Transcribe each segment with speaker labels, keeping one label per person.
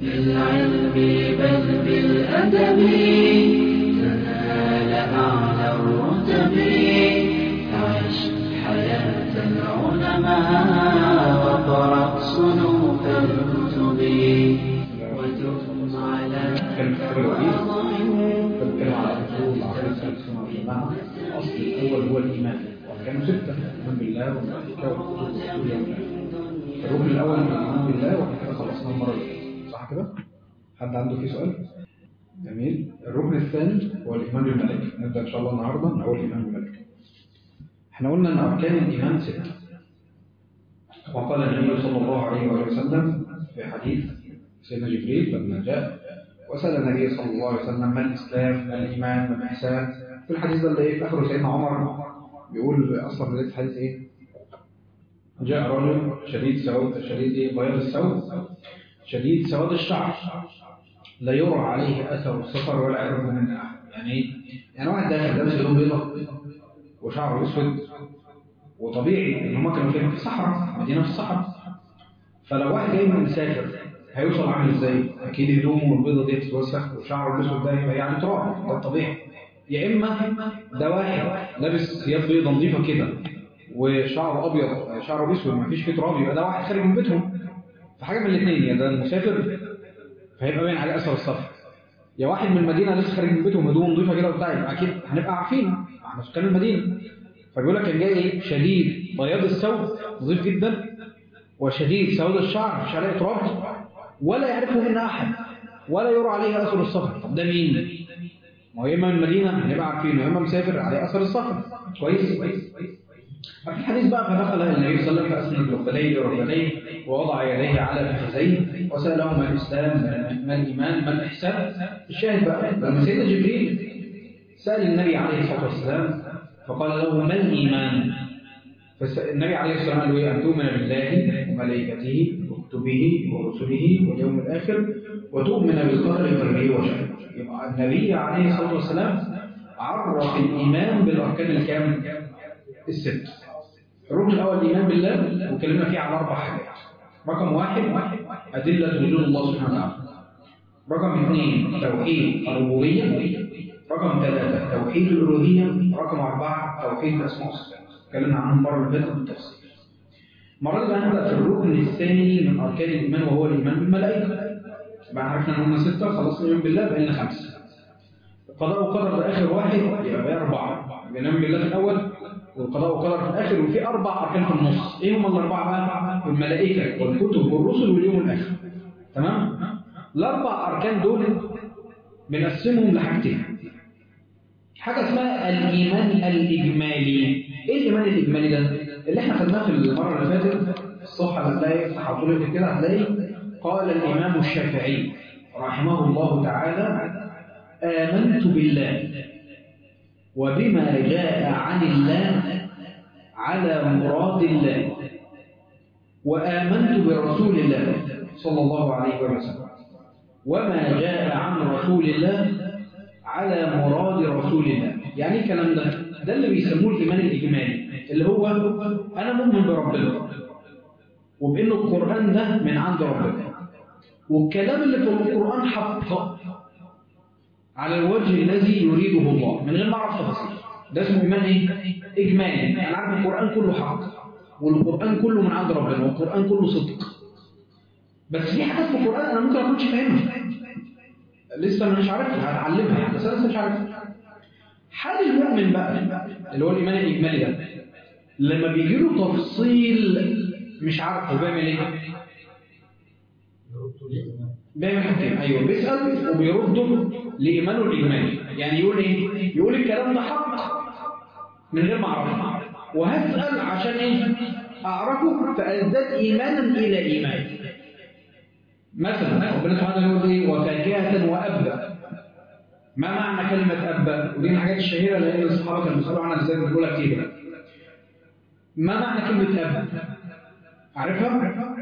Speaker 1: بالعلم بل بالأدب تنال أعلى الرتب عش حياة العلماء وقرأ صنوف الكتب وتم على
Speaker 2: فبتكلم على أصول عقيدة السنة والجماعة الأصل الأول هو الإيمان وكانوا ستة الإيمان بالله والملائكة والكتب واليوم الآخر الركن الأول من الإيمان بالله وإحنا كده خلصناه المرة اللي فاتت صح كده؟ حد عنده فيه سؤال؟ جميل الركن الثاني هو الإيمان بالملائكة نبدأ إن شاء الله النهاردة من أول الإيمان بالملائكة احنا قلنا أن أركان الإيمان ستة وقال النبي صلى الله عليه وآله وسلم في حديث سيدنا جبريل لما جاء وسأل النبي صلى الله عليه وسلم ما الإسلام ما الإيمان ما الإحسان في الحديث ده اللي إيه في آخره سيدنا عمر بيقول أصلا بداية الحديث إيه جاء رجل شديد سواد شديد إيه بياض الثوب شديد سواد الشعر لا يرى عليه أثر السفر ولا يعرف من أحد يعني إيه؟ يعني واحد داخل لابس هدوم بيضاء وشعره أسود وطبيعي إن هم كانوا فين في الصحراء مدينة في الصحراء فلو واحد جاي من مسافر هيوصل عامل ازاي؟ اكيد هدومه البيضه دي تتوسخ وشعره الاسود ده يبقى يعني تراب ده الطبيعي يا اما ده واحد لابس ثياب بيضه نظيفه كده وشعره ابيض شعره اسود ما فيش فيه تراب يبقى ده واحد خارج من بيتهم فحاجه من الاثنين يا ده المسافر فهيبقى باين عليه اثر السفر يا واحد من المدينه لسه خارج من بيتهم هدوم نظيفه كده وبتاع يبقى اكيد هنبقى عارفين احنا سكان المدينه فبيقول لك كان جاي ايه شديد بياض الثوب نظيف جدا وشديد سواد الشعر مش عليه تراب ولا يعرفه منا أحد ولا يرى عليه أثر السفر طب ده مين؟ ما هو إما من المدينة هنبقى عارفينه يا إما مسافر عليه أثر السفر كويس في الحديث بقى فدخل النبي صلى الله عليه وسلم فأسند ركبتيه وركبتيه ووضع يديه على فخذيه وسأله ما الإسلام ما الإيمان ما الإحسان الشاهد بقى لما سيدنا جبريل سأل النبي عليه الصلاة والسلام فقال له ما الإيمان فالنبي عليه الصلاة والسلام قال له أن تؤمن بالله وملائكته وكتبه ورسله واليوم الآخر وتؤمن بالقدر خيره وشره يبقى النبي عليه الصلاة والسلام عرف الإيمان بالأركان الكام الست الركن الأول الإيمان بالله وكلمنا فيه على أربع حاجات رقم واحد أدلة وجود الله سبحانه وتعالى رقم اثنين توحيد الربوبية رقم ثلاثة توحيد الألوهية رقم أربعة توحيد الأسماء والصفات اتكلمنا عنهم المرة اللي فاتت بالتفصيل المرة دي هنبدأ في الركن الثاني من أركان الإيمان وهو الإيمان بالملائكة بقى عرفنا إن هم ستة خلصنا الإيمان بالله بقينا خمسة القضاء والقدر في آخر واحد يبقى بقى أربعة الإيمان بالله في الأول والقضاء والقدر في الآخر وفي أربع أركان في النص إيه هم الأربعة بقى؟ الملائكة والكتب والرسل واليوم الآخر تمام؟ الأربع أركان دول بنقسمهم لحاجتين حاجة اسمها الإيمان الإجمالي إيه الإيمان الإجمالي ده؟ اللي احنا خدناه في المرة اللي فاتت الصفحة اللي هتلاقي حاطين كده هتلاقي قال الإمام الشافعي رحمه الله تعالى آمنت بالله وبما جاء عن الله على مراد الله وآمنت برسول الله صلى الله عليه وسلم وما جاء عن رسول الله على مراد رسول الله يعني الكلام ده ده اللي بيسموه الإيمان الإجمالي اللي هو أنا مؤمن بربنا وبأن القرآن ده من عند ربنا والكلام اللي في القرآن حق على الوجه الذي يريده الله من غير ما أعرف تفاصيل ده اسمه إيمان إيه؟ إجمالي أنا عارف القرآن كله حق والقرآن كله من عند ربنا والقرآن كله صدق بس في حاجات في القرآن أنا ممكن أكونش فاهمها لسه مش عارفها هتعلمها بس أنا لسه مش عارفها حال المؤمن بقى اللي هو الإيمان الإجمالي ده لما بيجي له تفصيل مش عارفه بيعمل ايه؟ بيعمل حاجتين ايوه بيسال وبيرده لايمانه الاجمالي يعني يقول ايه؟ يقول الكلام ده حق من غير ما اعرفه وهسال عشان ايه؟ اعرفه فازداد ايمانا الى ايمان مثلا ربنا سبحانه يقول ايه؟ وفاكهه وابا ما معنى كلمة أبا؟ ودي من الحاجات الشهيرة لأن الصحابة كانوا بيسألوا عنها ازاي بنقولها كتير. ما معنى كلمة أب؟ عارفها؟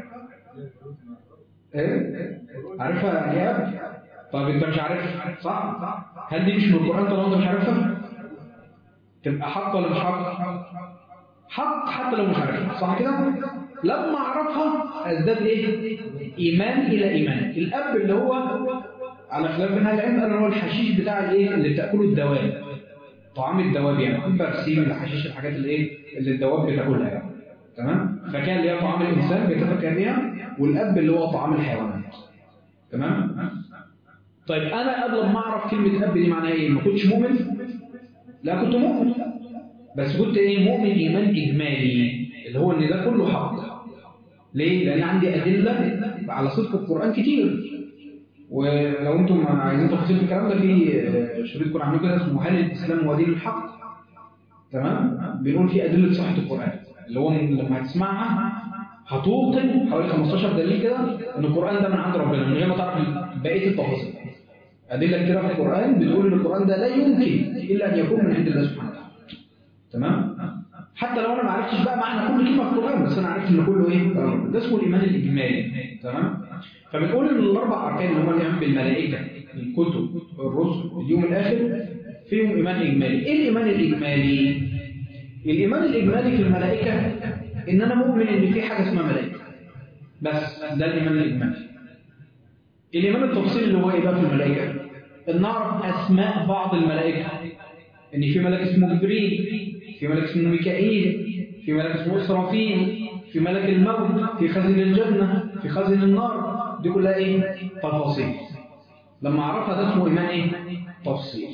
Speaker 2: إيه؟ عارفها يا أب؟ طب أنت مش عارفها صح؟ هل دي مش من القرآن طالما أنت مش عارفها؟ تبقى حق ولا مش حق؟ حق حتى لو مش عارفها صح كده؟ لما اعرفها ازداد ايه ايمان الى ايمان الاب اللي هو على خلاف من اهل العلم قالوا هو الحشيش بتاع الايه اللي بتاكله الدواب طعام الدواب يعني برسيم الحشيش الحاجات اللي ايه اللي الدواب بتاكلها يعني تمام فكان اللي هي طعام الانسان بيتفكر بيها والاب اللي هو طعام الحيوانات تمام طيب انا قبل ما اعرف كلمه اب دي معناها ايه ما كنتش مؤمن لا كنت مؤمن بس كنت ايه مؤمن ايمان اجمالي اللي هو ان ده كله حق ليه لان عندي ادله على صدق القران كتير ولو انتم عايزين تفاصيل في الكلام ده في آه، شريط كنا عاملين كده اسمه هل الاسلام هو دين الحق تمام بنقول في ادله صحه القران اللي هو لما هتسمعها هتوطن حوالي 15 دليل كده ان القران ده من عند ربنا من غير ما تعرف بقيه التفاصيل ادله كتيره في القران بتقول ان القران ده لا يمكن الا ان يكون من عند الله سبحانه وتعالى تمام حتى لو انا ما عرفتش بقى معنى كل كلمه في القران بس انا عرفت ان كله ايه ده اسمه الايمان الاجمالي تمام فبنقول ان الاربع اركان اللي هم الايمان بالملائكه الكتب الرسل اليوم الاخر فيهم ايمان اجمالي ايه الايمان الاجمالي الايمان الاجمالي في الملائكه ان انا مؤمن ان في حاجه اسمها ملائكه بس ده الايمان الاجمالي الايمان التفصيلي اللي هو ايه بقى في الملائكه ان نعرف اسماء بعض الملائكه ان في ملك اسمه جبريل في ملك اسمه ميكائيل في ملك اسمه اسرافيل في ملك الموت في خزن الجنه في خزن النار دي كلها ايه تفاصيل لما اعرفها ده اسمه ايمان ايه تفصيل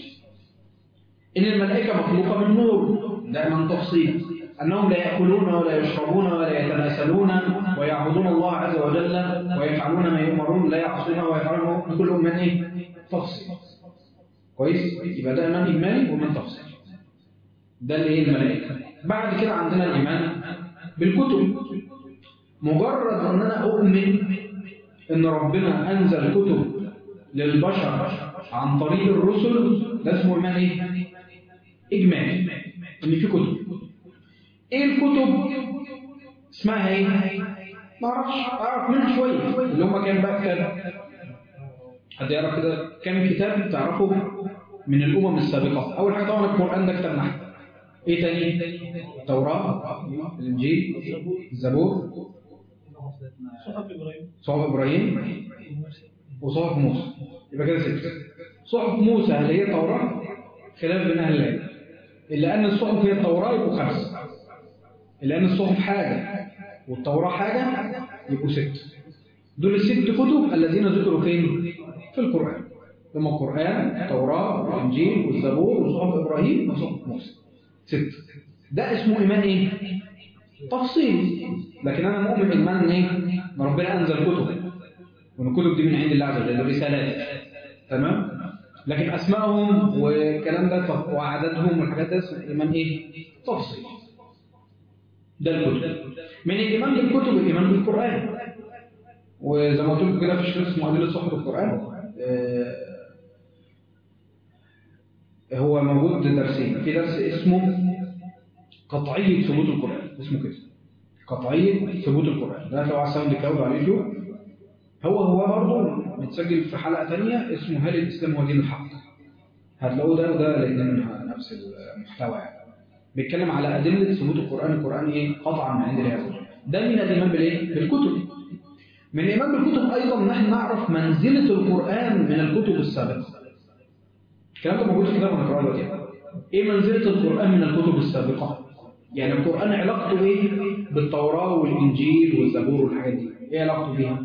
Speaker 2: ان الملائكه مخلوقه من نور ده ايمان تفصيل انهم لا ياكلون ولا يشربون ولا يتناسلون ويعبدون الله عز وجل ويفعلون ما يؤمرون لا يعصونه ويفعلون كل ايمان ايه تفصيل كويس يبقى ده ايمان اجمالي وايمان تفصيل ده اللي هي الملائكه بعد كده عندنا الايمان بالكتب مجرد ان انا اؤمن ان ربنا انزل كتب للبشر عن طريق الرسل ده اسمه ايمان ايه اجمالي ان في كتب ايه الكتب اسمها ايه ما اعرفش اعرف منها شويه اللي هم كام بقى كتاب حد يعرف كده كام كتاب تعرفه من الامم السابقه اول حاجه طبعا القران ده كتاب نحو ايه تاني التوراه الانجيل الزبور
Speaker 3: صحف إبراهيم
Speaker 2: صحف ابراهيم وصحف موسى يبقى كده ستة صحف موسى اللي هي التوراة خلاف بين أهل العلم إلا أن الصحف هي التوراة يبقوا خمسة إلا أن الصحف حاجة والتوراة حاجة يبقوا ستة دول الست كتب الذين ذكروا فين؟ في القرآن ثم القرآن التوراة والإنجيل والزبور وصحف إبراهيم وصحف موسى ستة ده اسمه إيمان إيه؟ تفصيل لكن أنا مؤمن إيمان إيه؟ إن ربنا أنزل كتب وان الكتب دي من عند الله عز وجل الرسالات تمام لكن اسمائهم والكلام ده ف- وعددهم والحاجات ده اسمه ايمان ايه تفصيل ده الكتب من الايمان بالكتب الايمان بالقران وزي ما قلت لكم كده في شريط اسمه ادله صحف القران آه، هو موجود درسين في درس اسمه قطعيه ثبوت القران اسمه كده قطعيه ثبوت القران ده تبع ساوند كلاود على اليوتيوب هو هو برضه متسجل في حلقة تانية اسمه هل الإسلام هو دين الحق هتلاقوه ده وده لأن منها نفس المحتوى يعني بيتكلم على أدلة ثبوت القرآن القرآن إيه قطعا من عند الله عز وجل ده من الإيمان بالإيه؟ بالكتب من الإيمان بالكتب أيضا نحن نعرف منزلة القرآن من الكتب السابقة الكلام ده موجود في كتاب هنقراه دلوقتي يعني. إيه منزلة القرآن من الكتب السابقة؟ يعني القرآن علاقته إيه بالتوراة والإنجيل والزبور والحاجات دي؟ إيه علاقته بيها؟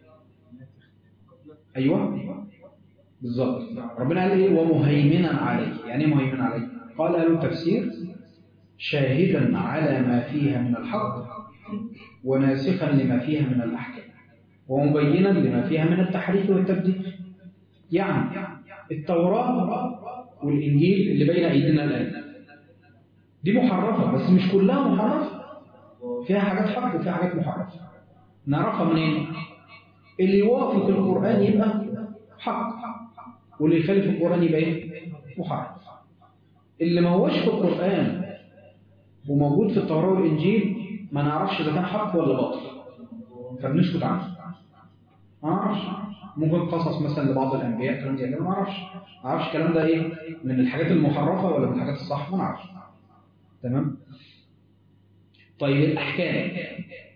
Speaker 2: ايوه بالظبط ربنا قال ايه ومهيمنا عليه يعني ايه مهيمنا عليه قال اهل التفسير شاهدا على ما فيها من الحق وناسخا لما فيها من الاحكام ومبينا لما فيها من التحريف والتبديل يعني التوراة والإنجيل اللي بين أيدينا الآن دي محرفة بس مش كلها محرفة فيها حاجات حق وفيها حاجات محرفة نعرفها منين؟ اللي يوافق القرآن يبقى حق واللي يخالف القرآن يبقى ايه؟ محرف اللي ما هوش في القرآن وموجود في التوراة والإنجيل ما نعرفش إذا كان حق ولا باطل فبنسكت عنه ما نعرفش ممكن قصص مثلا لبعض الأنبياء كلام زي كده ما نعرفش ما نعرفش الكلام ده إيه من الحاجات المحرفة ولا من الحاجات الصح ما نعرفش تمام طيب الأحكام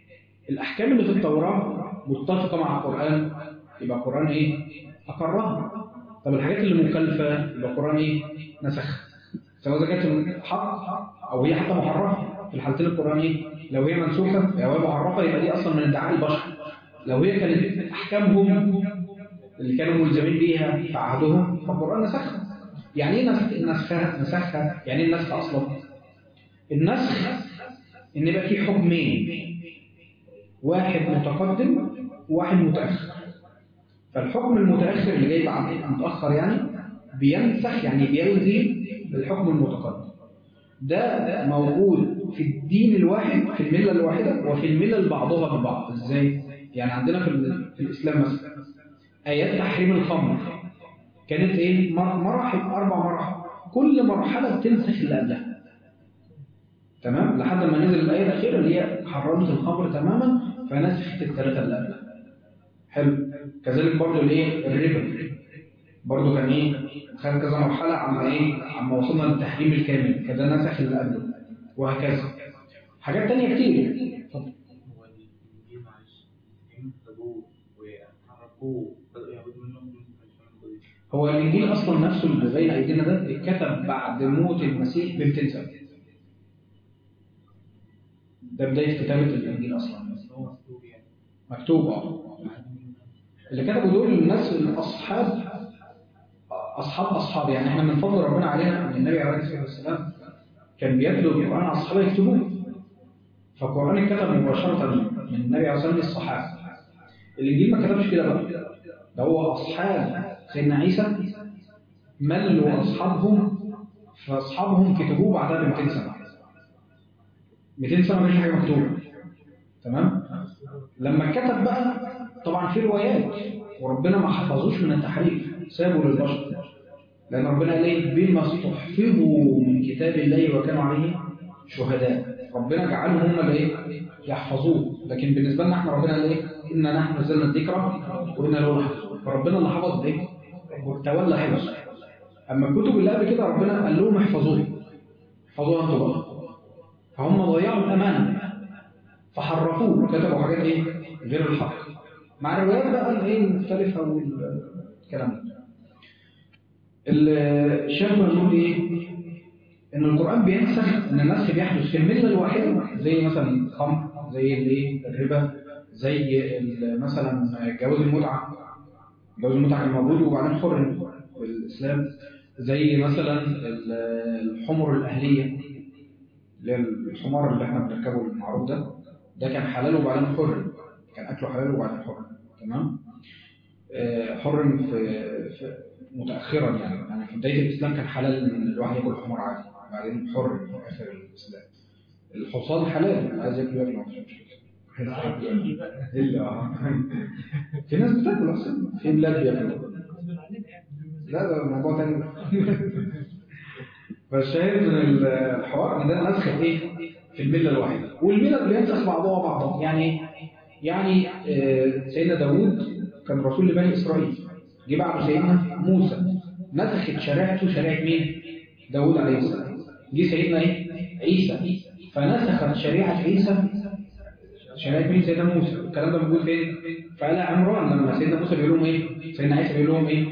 Speaker 2: الأحكام اللي في التوراة متفقة مع القرآن يبقى القرآن إيه؟ أقرها طب الحاجات اللي مخالفة يبقى القرآن إيه؟ نسخ سواء إذا كانت حق أو هي حتى محرفة في الحالتين القرآن إيه؟ لو هي منسوخة أو هي محرفة يبقى دي أصلا من ادعاء البشر لو هي كانت أحكامهم اللي كانوا ملزمين بيها في عهدهم فالقرآن نسخها يعني ايه نسخ نسخها نسخها يعني ايه النسخ اصلا النسخ ان يبقى في حكمين واحد متقدم وواحد متاخر فالحكم المتاخر اللي جاي بعد متاخر يعني بينسخ يعني بيلغي الحكم المتقدم ده موجود في الدين الواحد في المله الواحده وفي الملل بعضها ببعض ازاي يعني عندنا في, ال- في الاسلام مثلا ايات تحريم الخمر كانت ايه مر- مراحل اربع مراحل كل مرحله بتنسخ اللي قبلها تمام لحد ما نزل الايه الاخيره اللي هي حرمت الخمر تماما فنسخت الثلاثه اللي قبلها حلو كذلك برضو الايه الربا برضو كان ايه خد كذا مرحله عما ايه عما وصلنا للتحريم الكامل فده نسخ اللي قبله وهكذا حاجات تانية كتير اتفضل.
Speaker 3: هو الإنجيل معلش الإنجيل خدوه وحرفوه بدأوا يعبدوا منه من الشمال
Speaker 2: هو الانجيل اصلا نفسه اللي بين ايدينا ده اتكتب بعد موت المسيح ب 200 سنه ده بدايه كتابه الانجيل اصلا
Speaker 3: بس هو مكتوب يعني
Speaker 2: مكتوب اه اللي كتبوا دول الناس الاصحاب اصحاب اصحاب يعني احنا من فضل ربنا علينا ان النبي عليه الصلاه والسلام كان بيتلو القران على الصحابه يكتبوه فالقران اتكتب مباشره من النبي عليه الصلاه والسلام للصحابه الانجيل ما كتبش كده بقى ده هو اصحاب سيدنا عيسى ملوا اصحابهم فاصحابهم كتبوه بعدها ب 200 سنه 200 سنه مفيش حاجه مكتوبه تمام لما كتب بقى طبعا في روايات وربنا ما حفظوش من التحريف سابوا للبشر لان ربنا قال ايه بما استحفظوا من كتاب الله وكانوا عليه شهداء ربنا جعلهم هم اللي ايه يحفظوه لكن بالنسبه لنا احنا ربنا قال ايه انا نحن نزلنا الذكر وانا له لحافظون فربنا اللي حفظ ايه وتولى حفظه اما الكتب اللي قبل كده ربنا قال لهم احفظوه احفظوها انتوا بقى فهم ضيعوا الامانه فحرفوه كتبوا حاجات ايه غير الحق مع الروايات بقى اللي هي المختلفه والكلام ده الشيخ بيقول ايه ان القران بينسخ ان النسخ بيحدث في المله الواحده زي مثلا الخمر زي الايه الربا زي ال- مثلا جواز المتعه جواز المتعه كان موجود وبعدين حرم في الاسلام زي مثلا ال- الحمر الاهليه اللي هي الحمار اللي احنا بنركبه المعروف ده ده كان حلال وبعدين حرم كان اكله حلال وبعدين حرم تمام آه، حرم في, في متاخرا يعني يعني في بدايه الاسلام كان حلال ان الواحد ياكل حمار عادي بعدين حرم في اخر الاسلام الحصان حلال عايز ياكل ياكل مفيش مشكله الا اه في ناس بتاكل اصلا في بلاد بياكلوا لا ده موضوع تاني فالشاهد من الحوار ان ده نسخ ايه في المله الواحده والملل بينسخ بعضها بعضا يعني إيه؟ يعني آه، سيدنا داوود كان رسول لبني اسرائيل جه بعده سيدنا موسى نسخت شريعته شريعه مين داوود عليه السلام جه سيدنا ايه عيسى فنسخت شريعه عيسى شريعه مين سيدنا موسى الكلام ده موجود فين في آل عمران لما سيدنا موسى بيقول لهم ايه سيدنا عيسى بيقول لهم ايه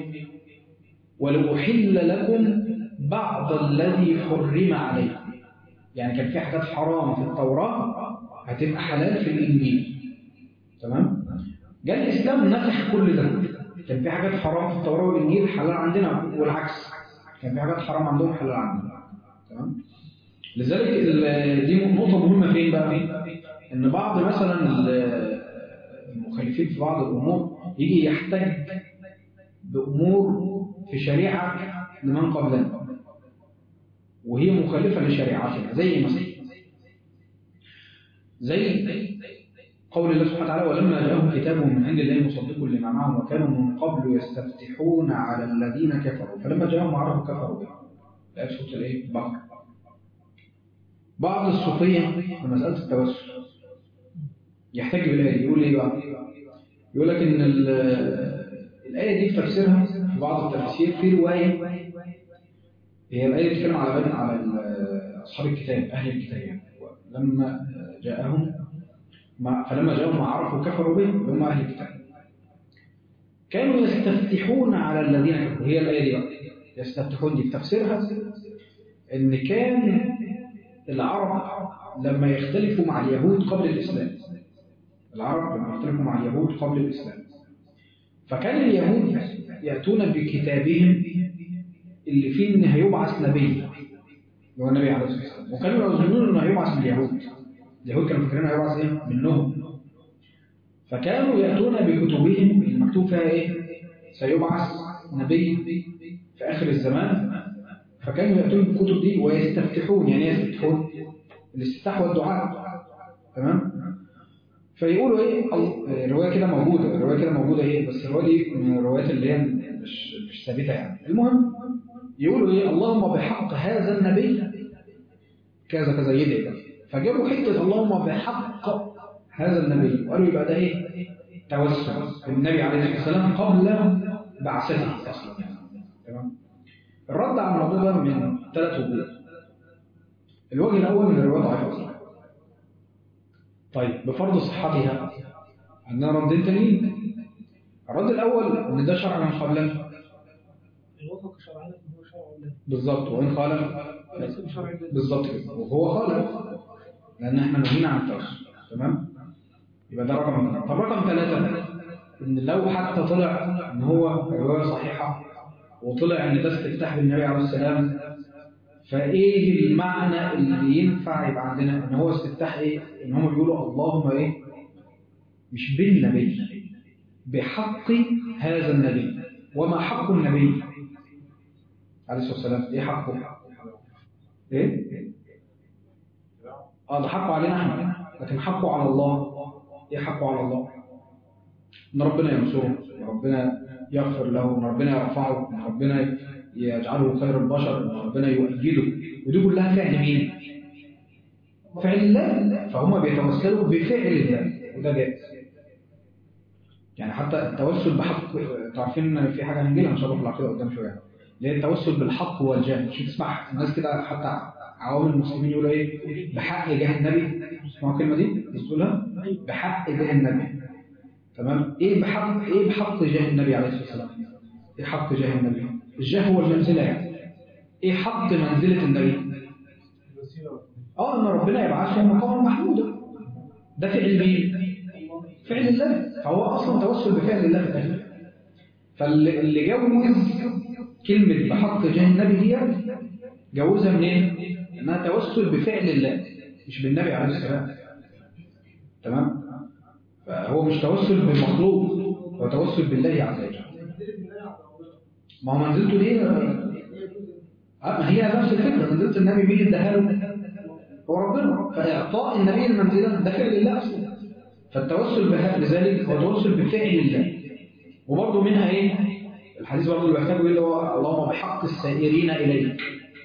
Speaker 2: ولأحل لكم بعض الذي حرم عليكم يعني كان في حاجات حرام في التوراة هتبقى حلال في الإنجيل تمام جاء الإسلام نسخ كل ده كان في حاجات حرام في التوراة والإنجيل حلال عندنا والعكس كان في حاجات حرام عندهم حلال عندنا تمام لذلك ال- دي نقطة مهمة فين بقى إن بعض مثلا ال- المخالفين في بعض الأمور يجي يحتج بأمور في شريعة لمن قبلنا وهي مخالفة لشريعتنا زي مثلا زي قول الله سبحانه وتعالى ولما جاءهم كتاب من عند الله مصدق لما معهم وكانوا من قبل يستفتحون على الذين كفروا فلما جاءهم عرفوا كفروا به لا سورة الايه البقرة بعض الصوفية في مسألة التوسل يحتاج بالآية دي يقول ايه بقى يقول لك ان ال- الآية دي في تفسيرها في بعض التفسير في رواية هي الآية بتتكلم على على ال- أصحاب الكتاب أهل الكتاب يعني لما جاءهم ما فلما جاءهم ما عرفوا كفروا به هم أهل الكتاب كانوا يستفتحون على الذين كفروا هي الآية دي بقى يستفتحون دي في تفسيرها إن كان العرب لما يختلفوا مع اليهود قبل الإسلام العرب لما يختلفوا مع اليهود قبل الإسلام فكان اليهود يأتون بكتابهم اللي فيه إن هيبعث نبي اللي هو النبي عليه الصلاة والسلام وكانوا يظنون إنه هيبعث من اليهود اليهود كانوا فاكرين هيبعث إيه؟ منهم فكانوا يأتون بكتبهم اللي مكتوب فيها إيه؟ سيبعث نبي في آخر الزمان فكانوا يأتون بالكتب دي ويستفتحون يعني إيه يستفتحون الاستفتاح والدعاء تمام فيقولوا ايه ال- الروايه كده موجوده الروايه كده موجوده ايه بس الروايه دي من الروايات اللي هي مش مش ثابته يعني المهم يقولوا ايه اللهم بحق هذا النبي كذا كذا يدعي كذا فجابوا حته اللهم بحق هذا النبي وقالوا يبقى ده ايه توسل بالنبي عليه الصلاه والسلام قبل بعثته اصلا تمام الرد على الموضوع ده من ثلاث وجوه الوجه الاول ان الروايه ضعيفه اصلا طيب بفرض صحتها عندنا ردين تانيين الرد الاول ان ده شرع من قبلنا
Speaker 4: الوفق شرعنا هو شرع الله
Speaker 2: بالظبط وان خالف
Speaker 4: ليس بشرع الله
Speaker 2: بالظبط كده وهو خالف لان احنا نهينا عن التوسل تمام يبقى ده رقم اثنين طب رقم ثلاثة ان لو حتى طلع ان هو الرواية صحيحة وطلع ان ده استفتاح بالنبي عليه السلام فايه المعنى اللي ينفع يبقى عندنا ان هو استفتاح ايه ان هم بيقولوا اللهم ايه مش بالنبي بحق هذا النبي وما حق النبي عليه الصلاه والسلام ايه حقه ايه اه ده حقه علينا احنا لكن حقه على الله ايه حقه على الله ان ربنا ينصره ان ربنا يغفر له ان ربنا يرفعه ان ربنا يجعله خير البشر ان ربنا يؤيده ودي كلها فعل مين فعل الله فهم بيتوسلوا بفعل الله وده جائز يعني حتى التوسل بحق انتوا عارفين ان في حاجه هنجيلها ان شاء الله في العقيده قدام شويه اللي هي التوسل بالحق والجاه مش تسمع الناس كده حتى عوام المسلمين يقولوا ايه بحق جاه النبي اسمعوا الكلمه دي تقولها بحق جاه النبي تمام ايه بحق ايه بحق جاه النبي عليه الصلاه والسلام ايه حق جاه النبي الجاه هو المنزله يعني ايه حق منزله النبي
Speaker 4: الوسيلة
Speaker 2: اه ان ربنا يبعثه مقاما محمودا ده فعل مين فعل الله فهو اصلا توسل بفعل الله في التاريخ فاللي جوز كلمه بحق جاه النبي دي جوزها منين انها توسل بفعل الله مش بالنبي عليه السلام تمام فهو مش توسل بمخلوق هو توسل بالله عز وجل ما هو منزلته دي آه ما هي نفس الفكره منزله النبي مين اللي اداها له هو ربنا فاعطاء النبي المنزله ده فعل الله اصلا فالتوسل بها لذلك هو توسل بفعل الله وبرضه منها ايه الحديث برضه اللي بيحتاجه ايه اللي هو اللهم بحق السائرين اليك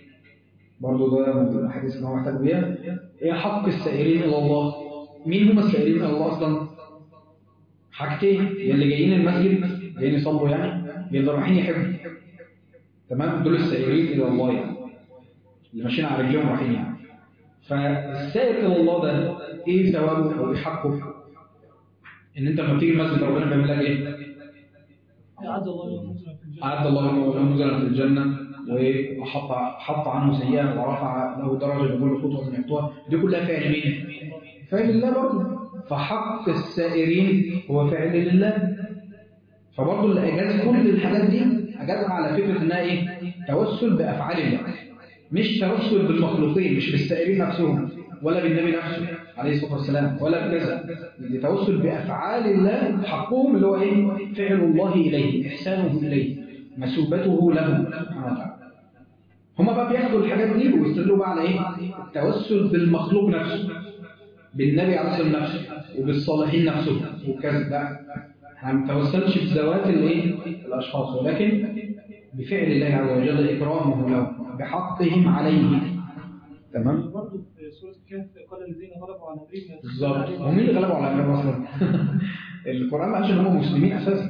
Speaker 2: برضه ده من الحديث اللي هو محتاج بيها ايه حق السائرين الى الله مين هم السائرين الى الله اصلا حاجتين يا اللي جايين المسجد جايين يصلوا يعني يا اللي رايحين يحبوا تمام دول السائرين الى الله يعني اللي ماشيين على رجليهم رايحين يعني فالسائر الى الله ده ايه ثوابه او ايه حقه ان انت لما تيجي المسجد ربنا بيعمل لك ايه
Speaker 4: أعد الله له نزلا في الجنة
Speaker 2: أعد الله له نزلا في الجنة وحط حط عنه سيئة ورفع له درجة بكل خطوة يخطوها دي كلها فعل مين؟ فعل الله برضه فحق السائرين هو فعل لله فبرضه اللي أجاز كل الحاجات دي أجازها على فكرة إنها إيه؟ توسل بأفعال الله مش توسل بالمخلوقين مش بالسائرين نفسهم ولا بالنبي نفسه عليه الصلاة والسلام ولا بكذا دي توسل بأفعال الله حقهم اللي هو إيه؟ فعل الله إليه إحسانه إليه مثوبته له سبحانه وتعالى هما بقى بياخدوا الحاجات دي ويستدلوا بقى على إيه؟ التوسل بالمخلوق نفسه بالنبي عليه الصلاة والسلام نفسه وبالصالحين نفسهم وكذا لا احنا ما بنتوسلش بذوات الايه؟ الأشخاص ولكن بفعل الله عز وجل إكرامه لهم بحقهم عليه تمام؟
Speaker 4: برضه في سورة الكهف قال الذين غلبوا على أمرهم
Speaker 2: بالظبط ومين اللي غلبوا على امرهم اصلا القران ما قالش ان هم مسلمين اساسا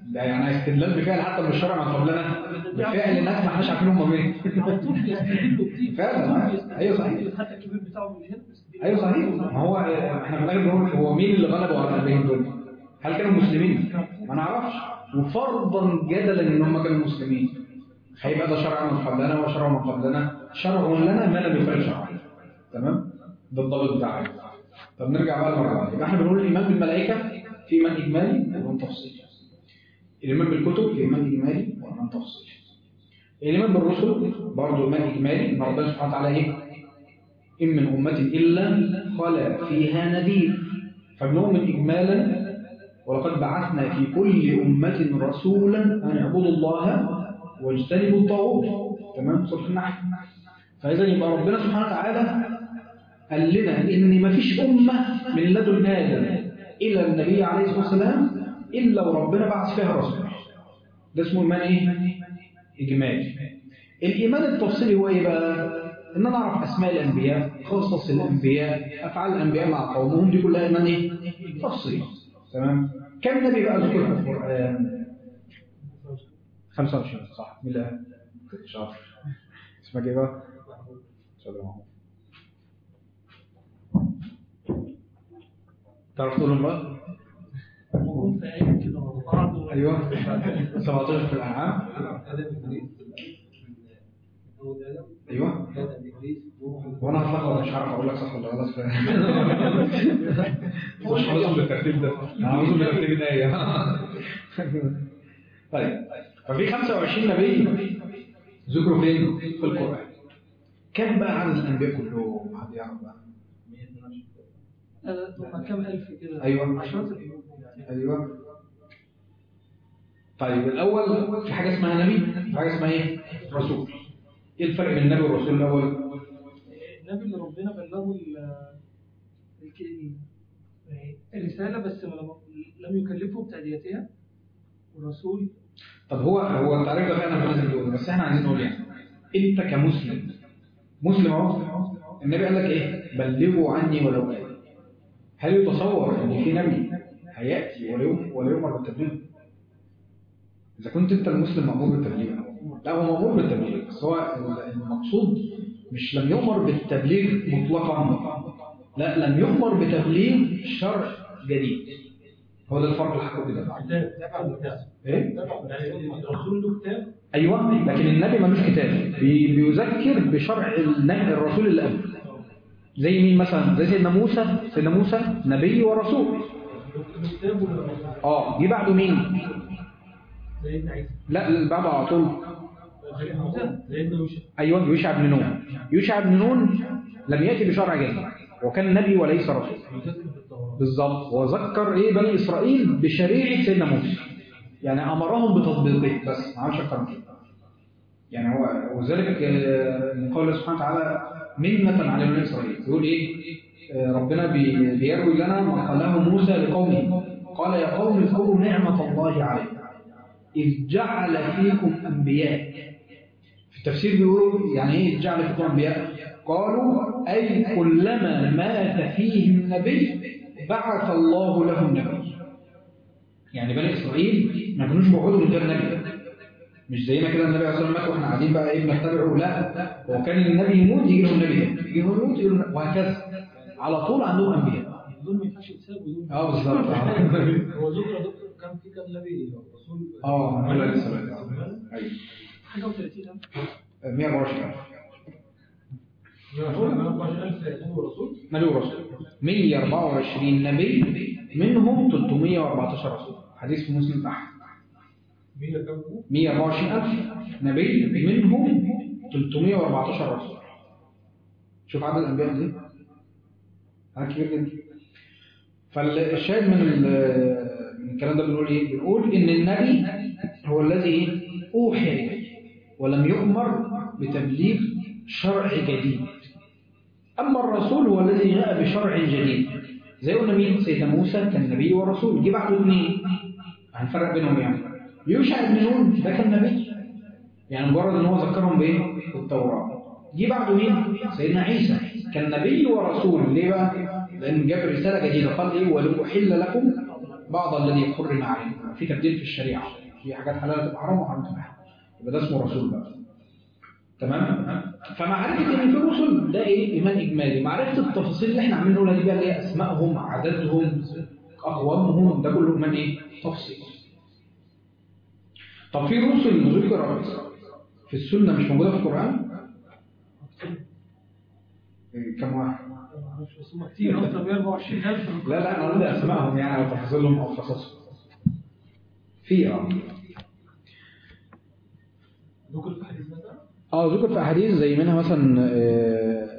Speaker 2: ده يعني استدلال بفعل حتى من الشرع من قبلنا بفعل ناس ما احناش عارفين هم مين
Speaker 4: على طول بيستدلوا كتير
Speaker 2: فعلا،
Speaker 4: على طول بيستدلوا
Speaker 2: أيوة صحيح.
Speaker 4: كتير، حتى الكبير بتاعهم من هنا بيستدلوا.
Speaker 2: ايوه صحيح ما هو احنا في الاخر بنقول هو مين اللي غلبوا على قلبهم دول؟ هل كانوا مسلمين؟ ما نعرفش وفرضا جدلا ان هم كانوا مسلمين هيبقى ده شرع من قبلنا وشرع من قبلنا شرع لنا ما لم يخالف شرعا تمام؟ ده الضابط بتاعنا طب نرجع بقى للمره بعد. يبقى احنا بنقول الايمان بالملائكه في ايمان اجمالي وايمان تفصيلي الايمان بالكتب في ايمان اجمالي وايمان تفصيلي الايمان بالرسل برضه ايمان اجمالي ان ربنا سبحانه وتعالى ايه؟ إن من أمة إلا خلا فيها نذير فبنؤمن إجمالا ولقد بعثنا في كل أمة رسولا أن اعبدوا الله واجتنبوا الطاغوت تمام سورة النحل فإذا يبقى ربنا سبحانه وتعالى قال لنا إن ما فيش أمة من لدن آدم إلى النبي عليه الصلاة والسلام إلا وربنا بعث فيها رسول ده اسمه إيمان إيه؟ إجمالي الإيمان التفصيلي هو إيه بقى؟ إن أنا أعرف أسماء الأنبياء قصص الأنبياء أفعال الأنبياء مع قومهم دي كلها إيمان إيه؟ تفصيلي تمام؟ كم نبي بقى ذكر في القرآن؟ 25 صح مين اللي قال؟ شاطر اسمك إيه بقى؟ شاطر محمود تعرف تقولهم بقى؟
Speaker 4: هم في آية كده ورا بعض و-
Speaker 2: أيوه 17 في الأنعام
Speaker 5: آدم إبليس من أول آدم
Speaker 2: أيوه
Speaker 5: آدم إبليس نوح
Speaker 2: وانا هتلخبط مش عارف اقول لك صح ولا غلط ف... مش حافظهم بالترتيب ده انا عاوزهم بالترتيب النهائي طيب ففي 25 نبي ذكروا فين؟ في القران كم بقى عدد الانبياء كلهم؟ حد يعرف بقى؟
Speaker 4: لا، لا، هم كام ألف كده
Speaker 2: أيوة.
Speaker 4: عشرات الألوف يعني
Speaker 2: ايوه طيب الاول في حاجه اسمها نبي في حاجه اسمها ايه؟ رسول ايه الفرق بين النبي والرسول الاول؟
Speaker 4: النبي اللي ربنا بلغه ال- الك- الرسالة بس ما لم- لم يكلفه بتأديتها والرسول
Speaker 2: طب هو هو التعريف ده فعلا لازم يقول بس احنا عايزين نقول يعني انت كمسلم مسلم اهو النبي قال لك ايه بلغوا عني ولو آية هل يتصور ان في نبي هياتي ولا يؤمر ولا يؤمر بالتبليغ اذا كنت انت المسلم مامور بالتبليغ لا هو مامور بالتبليغ بس هو المقصود مش لم يؤمر بالتبليغ مطلقا لا لم يؤمر بتبليغ شرع جديد هو ده الفرق الحقيقي ده ايه
Speaker 5: الرسول له كتاب
Speaker 2: ايوه لكن النبي ملوش كتاب بي- بيذكر بشرع النبي الرسول اللي قبله زي مين مثلا زي سيدنا موسى سيدنا موسى نبي ورسول
Speaker 5: له كتاب ولا
Speaker 2: اه جه بعده مين
Speaker 5: سيدنا عيسى
Speaker 2: لا اللي بعده على طول
Speaker 5: سيدنا موسى سيدنا يوسف
Speaker 2: ايوه يوشع بن نون يوشع بن نون لم ياتي بشرع جديد وكان نبي وليس رسول
Speaker 5: يذكر في التوراة
Speaker 2: بالظبط وذكر ايه بني اسرائيل بشريعه سيدنا موسى يعني امرهم بتطبيقه بس ما عملش اكتر من كده يعني هو وذلك آه، من قول الله سبحانه وتعالى منة على بني اسرائيل يقول ايه آه، ربنا بي- بيروي لنا ما قاله موسى لقومه قال يا قوم اذكروا نعمة الله عليكم إذ جعل فيكم أنبياء في التفسير بيقولوا يعني ايه إذ جعل فيكم أنبياء قالوا أي كلما مات فيهم نبي بعث الله لهم نبي يعني بني إسرائيل ما كانوش بيقعدوا من غير نبي مش زينا كده النبي عليه الصلاه والسلام مات واحنا قاعدين بقى ايه بنتبعه لا هو كان النبي يموت يجي له النبي ده يجي له يموت يجي له النبي، وهكذا على طول عندهم انبياء
Speaker 4: دول ما ينفعش يتسابوا دول
Speaker 2: اه بالظبط
Speaker 5: هو ذكر يا دكتور كان في كام نبي رسول
Speaker 2: اه عليه الصلاه والسلام ايوه
Speaker 4: حاجة و30 ألف
Speaker 2: 124
Speaker 5: رسول 24000 نبي ورسول
Speaker 2: نبي ورسول 124 نبي منهم 314 رسول حديث في مسلم احمد
Speaker 5: 100 كام
Speaker 2: 124000 نبي منهم 314 رسول شوف عدد الانبياء دي عدد كبير جدا فالشاهد من ال- من الكلام ده بنقول ايه بنقول ان النبي هو الذي اوحي اليه ولم يؤمر بتبليغ شرع جديد اما الرسول هو الذي جاء بشرع جديد زي قلنا مين سيدنا موسى كان نبي ورسول جه بعده اثنين هنفرق بينهم يعني يوشع بن نون ده كان نبي يعني مجرد ان هو ذكرهم بايه بالتوراه جه بعده مين سيدنا عيسى كان نبي ورسول ليه بقى لان جاب رساله جديده قال ايه ولو احل لكم بعض الذي حرم عليكم في تبديل في الشريعه في حاجات حلال تبقى حرام وحرام تبقى حلال يبقى ده اسمه رسول بقى تمام فمعرفه ان في رسل ده ايه ايمان اجمالي معرفه التفاصيل اللي احنا عاملين نقولها دي بقى اللي هي اسمائهم عددهم اقوامهم ده كله ايمان ايه تفصيل طب في رسل ذكرت في السنه مش موجوده في القران إيه، كم واحد
Speaker 4: مش بس هم كتير اكتر من 24000
Speaker 2: لا لا انا بدي اسمائهم يعني او تفاصيلهم او قصصهم في اه
Speaker 5: ذكر في حديث مثلا
Speaker 2: اه ذكر في احاديث زي منها مثلا آه،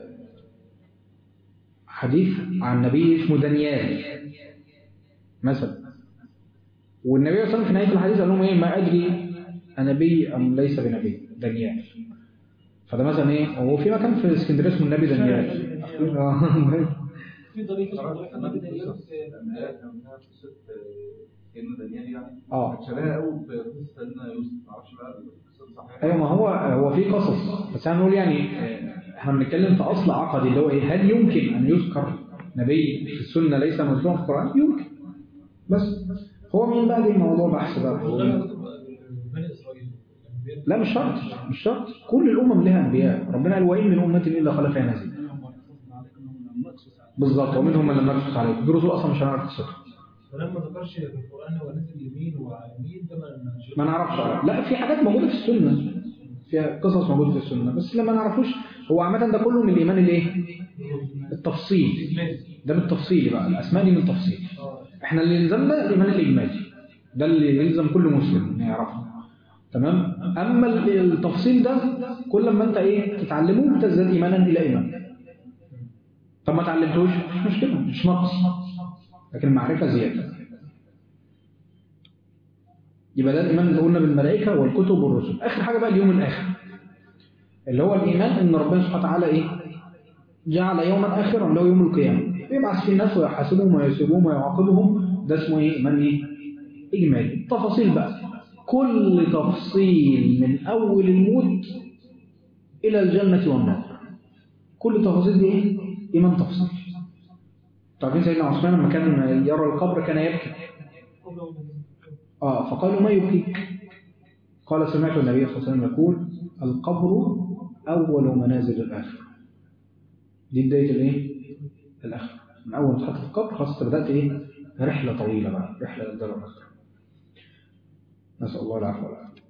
Speaker 2: حديث عن نبي اسمه دانيال مثلا والنبي صلى الله عليه وسلم في نهايه الحديث قال لهم ايه ما ادري انبي ام ليس بنبي دانيال فده مثلا ايه هو في مكان في اسكندريه اسمه النبي دانيال آه.
Speaker 4: في ضريح اسمه ضريح النبي دانيال
Speaker 3: الأنبياء كان منها قصة سيدنا دانيال يعني
Speaker 2: اه
Speaker 3: كانت شبيهة قوي بقصة سيدنا يوسف معرفش بقى القصة دي صحيحة
Speaker 2: ايوه ما هو هو في قصص بس انا بنقول يعني آه، احنا بنتكلم في اصل عقدي اللي هو ايه هل يمكن ان يذكر نبي في السنه ليس مذكورا في القران؟ يمكن بس هو مين بقى دي موضوع بحث بقى
Speaker 5: وغير بني اسرائيل الانبياء
Speaker 2: لا مش شرط مش شرط كل الامم لها انبياء ربنا قال وان من امه الا خلف فيها نذير بالظبط ومنهم من لم نقصص عليه دي رسول اصلا مش هنعرف قصتها
Speaker 5: ولما ذكرش في القران هو نزل يمين وعلى يمين ده ما
Speaker 2: ما نعرفش لا في حاجات موجوده في السنه فيها قصص موجوده في السنه بس اللي ما نعرفوش هو عامه ده كله من الايمان الايه التفصيل ده بالتفصيل بقى الاسماء دي من التفصيل احنا اللي يلزمنا الايمان الاجمالي ده اللي يلزم كل مسلم انه يعرفه تمام اما ال- التفصيل ده كل ما انت ايه تتعلمه بتزداد ايمانا الى ايمان طب ما اتعلمتوش مش مشكله مش نقص لكن المعرفه زياده يبقى ده الايمان اللي قلنا بالملائكه والكتب والرسل اخر حاجه بقى اليوم الاخر اللي هو الايمان ان ربنا سبحانه وتعالى ايه جعل يوما اخرا اللي هو يوم القيامه يبعث فيه الناس ويحاسبهم ويسيبهم ويعاقبهم ده اسمه ايه ايمان ايه اجمالي تفاصيل بقى كل تفصيل من اول الموت الى الجنه والنار كل التفاصيل دي ايه ايمان تفصيل تعرفين سيدنا عثمان لما كان يرى القبر كان يبكي آه فقالوا ما يبكيك قال سمعت النبي صلى الله عليه وسلم يقول القبر أول منازل الآخرة دي بداية الإيه؟ الآخرة من أول ما تحط في القبر خلاص أنت بدأت إيه؟ رحلة طويلة بقى رحلة للدار الآخرة نسأل الله العفو والعافية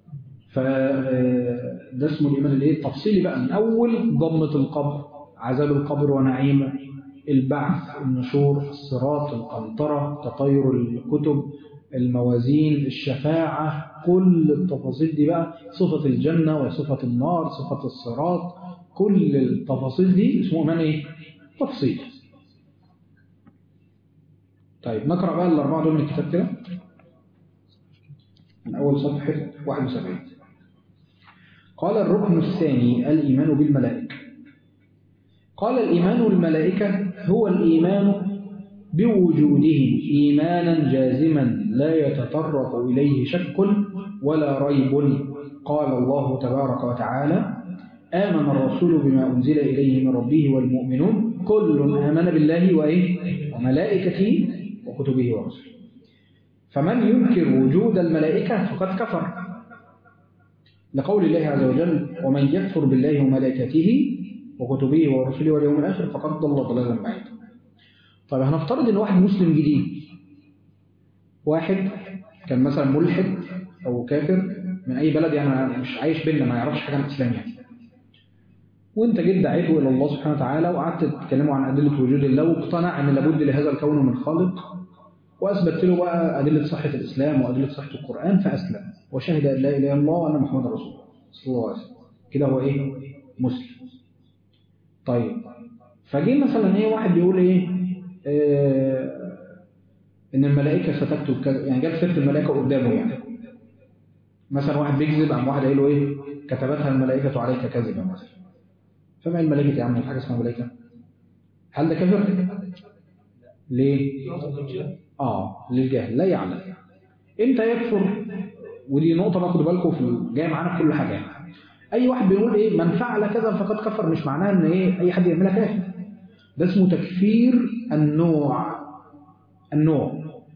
Speaker 2: فده اسمه الإيمان الإيه؟ التفصيلي بقى من أول ضمة القبر عذاب القبر ونعيمه البعث النشور الصراط القنطرة تطير الكتب الموازين الشفاعة كل التفاصيل دي بقى صفة الجنة وصفة النار صفة الصراط كل التفاصيل دي اسمه من ايه؟ تفصيل طيب نقرأ بقى الأربعة دول من الكتاب كده من أول صفحة 71 قال الركن الثاني الإيمان بالملائكة قال الإيمان بالملائكة هو الإيمان بوجودهم إيمانا جازما لا يتطرق إليه شك ولا ريب قال الله تبارك وتعالى آمن الرسول بما أنزل إليه من ربه والمؤمنون كل آمن بالله وإيه؟ وملائكته وكتبه ورسله فمن ينكر وجود الملائكة فقد كفر لقول الله عز وجل ومن يكفر بالله وملائكته وكتبه ورسله واليوم الآخر فقد ضل ضلالا بعيدا طيب هنفترض ان واحد مسلم جديد واحد كان مثلا ملحد او كافر من اي بلد يعني مش عايش بينا ما يعرفش حاجه عن الاسلام يعني وانت جيت دعيته الى الله سبحانه وتعالى وقعدت تتكلموا عن ادله وجود الله واقتنع ان لابد لهذا الكون من خالق واثبت له بقى ادله صحه الاسلام وادله صحه القران فاسلم وشهد ان لا اله الا الله وان محمدا رسول الله صلى الله عليه وسلم كده هو ايه مسلم طيب فجي مثلا ايه واحد بيقول ايه آه ان الملائكه ستكتب كذا يعني جاب سيره الملائكه قدامه يعني مثلا واحد بيكذب قام واحد قايل له ايه كتبتها الملائكه عليك كذبا مثلا فما الملائكه يا عم حاجه اسمها ملائكه هل ده كافر ليه اه للجهل لا يعلم امتى يكفر ودي نقطه بقى خدوا بالكم في جايه معانا في كل حاجه يعني. اي واحد بيقول ايه من فعل كذا فقد كفر مش معناه ان ايه اي حد يعملها كافر ده اسمه تكفير النوع النوع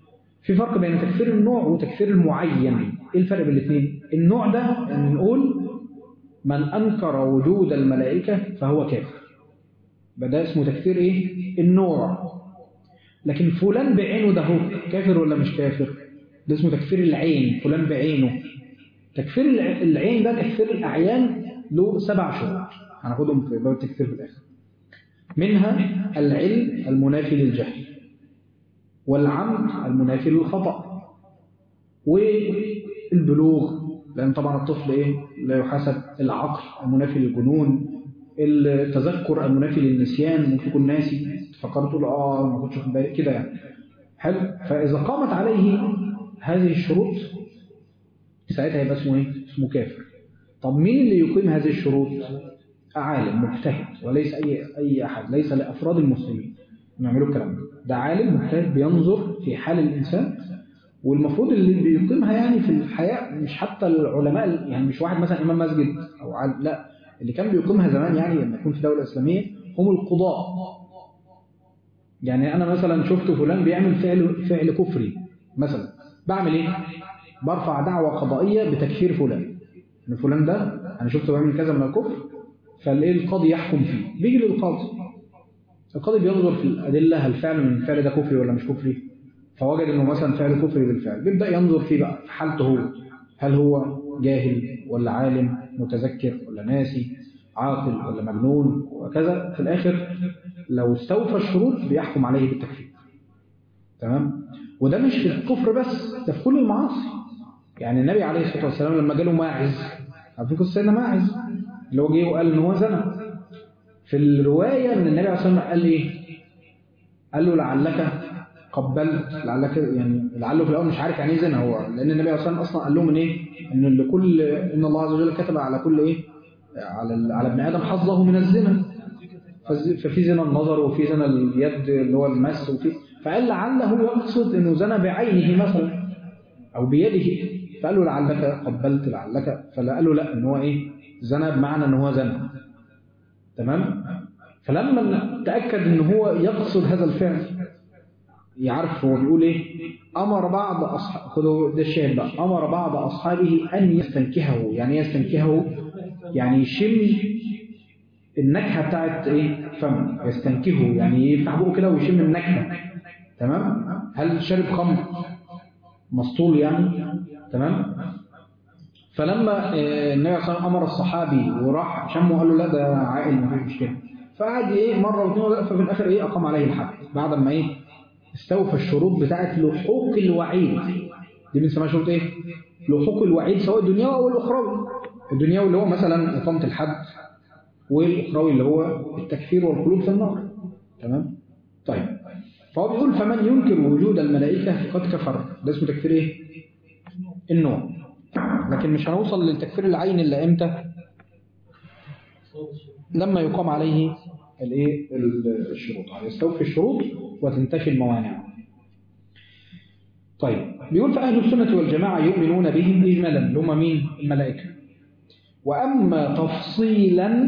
Speaker 2: في فرق بين تكفير النوع وتكفير المعين ايه الفرق بين الاثنين النوع ده ان نقول من انكر وجود الملائكه فهو كافر ده اسمه تكفير ايه النوع لكن فلان بعينه ده هو كافر ولا مش كافر ده اسمه تكفير العين فلان بعينه تكفير الع- العين ده تكفير الاعيان له سبع شروط هناخدهم في باب التكفير في الاخر منها العلم المنافي للجهل والعمد المنافي للخطأ والبلوغ لأن طبعا الطفل إيه لا يحاسب العقل المنافي للجنون التذكر المنافي للنسيان ممكن يكون ناسي فكرت تقول اه ما كنتش واخد بالي كده يعني حلو فإذا قامت عليه هذه الشروط ساعتها يبقى اسمه ايه؟ اسمه كافر طب مين اللي يقيم هذه الشروط؟ عالم مجتهد وليس أي أي أحد ليس لأفراد المسلمين إنهم يعملوا الكلام ده ده عالم مجتهد بينظر في حال الإنسان والمفروض اللي بيقيمها يعني في الحياة مش حتى العلماء يعني مش واحد مثلا إمام مسجد أو عالم لا اللي كان بيقيمها زمان يعني لما يكون في دولة إسلامية هم القضاء يعني أنا مثلا شفت فلان بيعمل فعل فعل كفري مثلا بعمل إيه؟ برفع دعوة قضائية بتكفير فلان إن فلان ده أنا شفته بيعمل كذا من الكفر فالايه القاضي يحكم فيه بيجي للقاضي القاضي بينظر في الأدلة هل فعلا من الفعل ده كفري ولا مش كفري فوجد انه مثلا فعل كفري بالفعل بيبدأ ينظر فيه بقى في حالته هو هل هو جاهل ولا عالم متذكر ولا ناسي عاقل ولا مجنون وكذا في الآخر لو استوفى الشروط بيحكم عليه بالتكفير تمام وده مش في الكفر بس ده في كل المعاصي يعني النبي عليه الصلاة والسلام لما جاله ماعز عارفين قصة سيدنا ماعز اللي هو جه وقال ان هو زنى في الرواية ان النبي عليه الصلاة والسلام قال ايه قال له لعلك قبلت لعلك يعني لعله في الاول مش عارف يعني ايه زنا هو لان النبي عليه الصلاة والسلام اصلا قال لهم ان ايه ان لكل ان الله عز وجل كتب على كل ايه على ال- على ابن ادم حظه من الزنا فز- ففي زنا النظر وفي زنا اليد اللي هو المس وفي فقال لعله يقصد انه زنى بعينه مثلا او بيده فقال له لعلك قبلت لعلك فلا قال له لا ان هو ايه زنى بمعنى ان هو زنى تمام فلما تاكد ان هو يقصد هذا الفعل يعرف هو بيقول ايه امر بعض اصحاب خدوا ده الشاهد بقى امر بعض اصحابه ان يستنكهه يعني إيه يستنكهه يعني يشم النكهه بتاعت ايه فم يستنكهه يعني يفتح بقه كده ويشم النكهه تمام هل شرب خمر مسطول يعني تمام فلما آه، النبي صلى الله عليه وسلم امر الصحابي وراح شمه قال له لا ده عائل ما فيش مشكله فقعد ايه مره واثنين وثلاثة، ففي الاخر ايه اقام عليه الحد بعد ما ايه استوفى الشروط بتاعه لحوق الوعيد دي بنسميها شروط ايه لحوق الوعيد سواء الدنيوي او الاخروي الدنيوي اللي هو مثلا اقامه الحد والاخروي اللي هو التكفير والخلود في النار تمام طيب فهو بيقول فمن ينكر وجود الملائكه فقد كفر ده اسمه تكفير ايه النوع لكن مش هنوصل للتكفير العين الا امتى لما يقام عليه الايه ال- الشروط يستوفي الشروط وتنتفي الموانع طيب بيقول فأهل السنة والجماعة يؤمنون بهم إجمالا اللي هم مين الملائكة وأما تفصيلا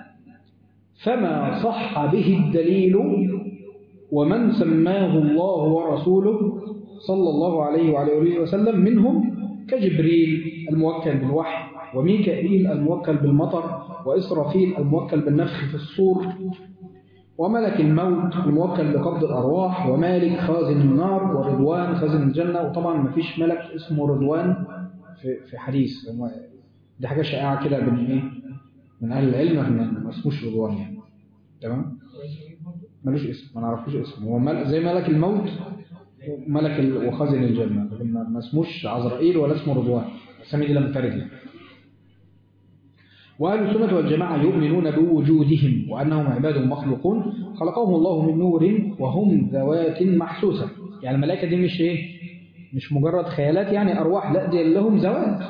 Speaker 2: فما صح به الدليل ومن سماه الله ورسوله صلى الله عليه وعلى آله وسلم منهم كجبريل الموكل بالوحي وميكائيل الموكل بالمطر وإسرافيل الموكل بالنفخ في الصور وملك الموت الموكل بقبض الأرواح ومالك خازن النار ورضوان خازن الجنة وطبعا ما فيش ملك اسمه رضوان في في حديث هو- دي حاجة شائعة كده بين إيه من أهل العلم إن ما اسموش رضوان يعني تمام ملوش اسم ما نعرفوش اسم هو مل... زي ملك الموت ملك ال... وخازن الجنة لكن ما ما اسموش عزرائيل ولا اسمه رضوان الأسامي دي لم ترد يعني وأهل السنة والجماعة يؤمنون بوجودهم وأنهم عباد مخلوقون خلقهم الله من نور وهم ذوات محسوسة يعني الملائكة دي مش إيه مش مجرد خيالات يعني أرواح لا دي لهم ذوات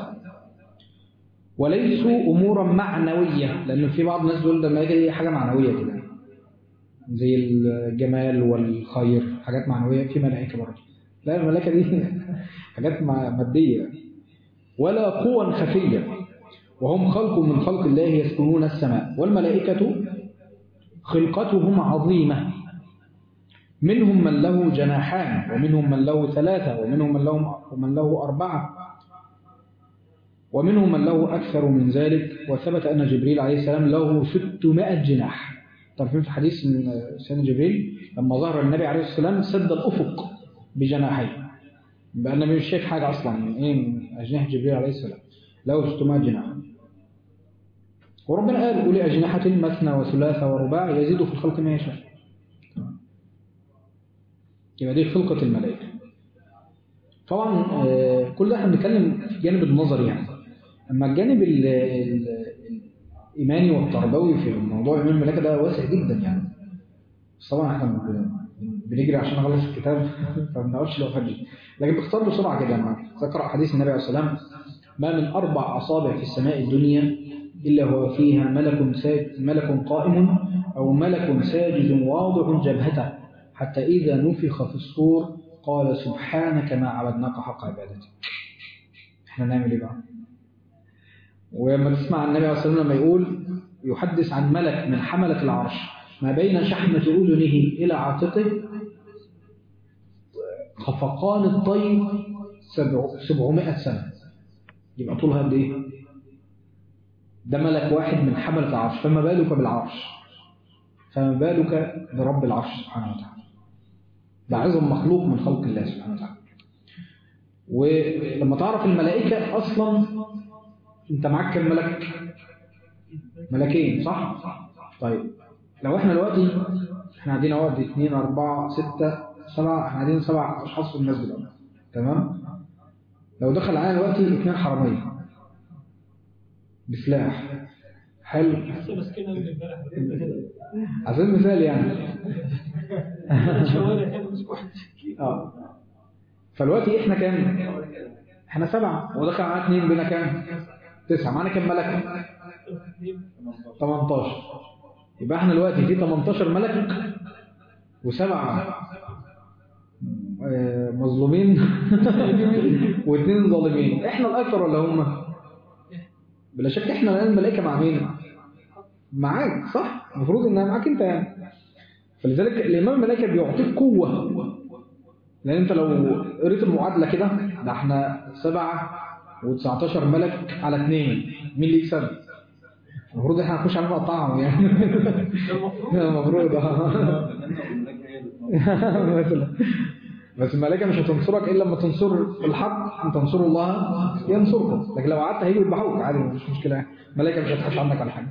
Speaker 2: وليسوا أمورا معنوية لأن في بعض الناس دول ده الملائكة دي حاجة معنوية كده زي الجمال والخير حاجات معنوية في ملائكة برضه لا الملائكة دي حاجات مع- مادية ولا قوى خفية وهم خلق من خلق الله يسكنون السماء والملائكة خلقتهم عظيمة منهم من له جناحان ومنهم من له ثلاثة ومنهم من له, ومن له أربعة ومنهم من له أكثر من ذلك وثبت أن جبريل عليه السلام له 600 جناح تعرفين في حديث من سيدنا جبريل لما ظهر النبي عليه السلام سد الأفق بجناحيه بقى النبي مش شايف حاجة أصلا من إيه من أجنحة جبريل عليه السلام له 600 جناح وربنا قال أولي أجنحة مثنى وثلاثة ورباع يزيد في الخلق ما يشاء يبقى دي خلقة الملائكة طبعا آه، كل ده احنا بنتكلم في الجانب النظري يعني اما الجانب ال- ال- الايماني والتربوي في موضوع ايمان الملائكه ده واسع جدا يعني بس طبعا احنا بن- بنجري عشان نخلص الكتاب فما بنقعدش لو فجي لكن باختصار بسرعه كده لما تقرا حديث النبي عليه الصلاه والسلام ما من اربع اصابع في السماء الدنيا الا هو فيها ملك ساجد ملك قائم او ملك ساجد واضع جبهته حتى اذا نفخ في الصور قال سبحانك ما عبدناك حق عبادتك احنا نعمل ايه بقى ولما تسمع النبي عليه الصلاه والسلام لما يقول يحدث عن ملك من حملة العرش ما بين شحمة أذنه إلى عاتقه خفقان الطير سبع سبعمائة سنة يبقى طولها قد إيه؟ ده ملك واحد من حملة العرش فما بالك بالعرش فما بالك برب العرش سبحانه وتعالى ده عظم مخلوق من خلق الله سبحانه وتعالى ولما تعرف الملائكة أصلا أنت معاك كم ملك؟ ملكين صح؟ طيب لو احنا دلوقتي احنا قاعدين اهو دي 2 4 6 7 احنا قاعدين سبع اشخاص في المسجد دلوقتي تمام؟ لو دخل علينا دلوقتي اثنين حرامية بسلاح حلو
Speaker 5: لسه ماسكينها من امبارح
Speaker 2: على سبيل المثال يعني
Speaker 5: شوارع هنا مش واحد
Speaker 2: اه فالوقتي احنا كام؟ احنا سبعة ودخل معانا اثنين بينا كام؟ تسعة معانا كام ملك؟ 18 يبقى احنا دلوقتي في 18 ملك وسبعة آه، مظلومين واثنين ظالمين احنا الاكثر ولا هم بلا شك احنا الان الملائكه مع مين معاك صح المفروض انها معاك انت يعني فلذلك الامام الملائكه بيعطيك قوه لان انت لو قريت المعادله كده ده احنا سبعة و19 ملك على اثنين مين اللي يكسب المفروض احنا هنخش عليهم نقطعهم يعني المفروض اه مثلا بس الملائكه مش هتنصرك الا لما تنصر الحق ان تنصروا الله ينصركم لكن لو قعدت هيجوا يذبحوك عادي مفيش مشكله الملائكه مش هتخاف عنك على حاجه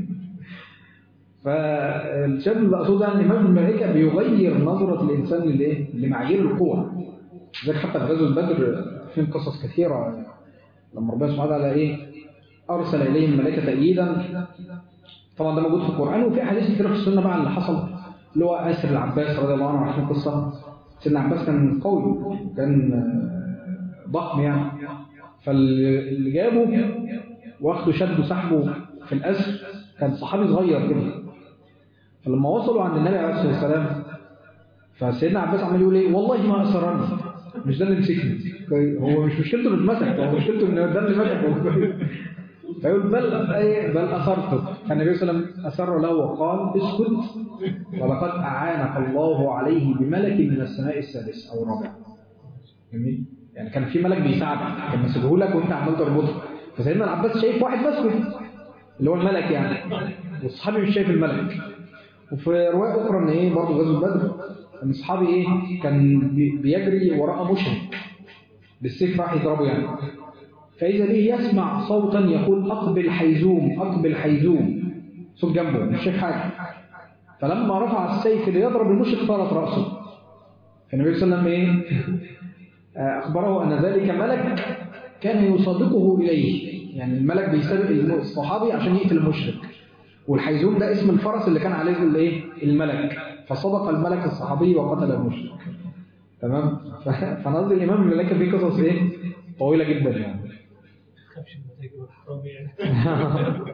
Speaker 2: فالشاب اللي اقصده ان امام الملائكه بيغير نظره الانسان للايه؟ لمعايير القوه زي حتى في غزوه بدر في قصص كثيره لما ربنا سبحانه وتعالى ايه ارسل اليهم الملائكه تأييدا طبعا ده موجود في القران وفي احاديث كثيره في السنه بقى اللي حصل اللي هو اسر العباس رضي الله عنه عارفين القصه سيدنا عباس كان قوي كان آه، ضخم يعني فاللي جابه واخده شده سحبه في الاسر كان صحابي صغير كده فلما وصلوا عند النبي عليه الصلاه والسلام فسيدنا عباس عمال يقول ايه والله ما اسرني مش ده اللي مسكني هو مش مشكلته انه اتمسك هو مشكلته ان ده اللي مسكه فيقول بل أي بل اثرته فالنبي صلى الله عليه وسلم اسر له وقال اسكت ولقد اعانك الله عليه بملك من السماء السادس او الرابع جميل يعني كان في ملك بيساعدك كان ماسكه لك وانت عمال تربطه فسيدنا العباس شايف واحد ماسكه اللي هو الملك يعني والصحابي مش شايف الملك وفي روايه اخرى ان ايه برضه غزوه بدر ان اصحابي ايه كان بي- بيجري وراء مشرك بالسيف راح يضربه يعني فاذا به يسمع صوتا يقول اقبل حيزوم اقبل حيزوم صوت جنبه مش شايف حاجه فلما رفع السيف ليضرب المشرك طارت راسه فالنبي صلى الله عليه وسلم ايه آه، اخبره ان ذلك ملك كان يصادقه اليه يعني الملك بيسابق الصحابي عشان يقتل المشرك والحيزوم ده اسم الفرس اللي كان عليه الايه الملك فصدق الملك الصحابي وقتل المشرك تمام ف- فانا قصدي الامام الملائكه فيه قصص ايه طويله جدا يعني
Speaker 5: تخافش المتاجر والحرام يعني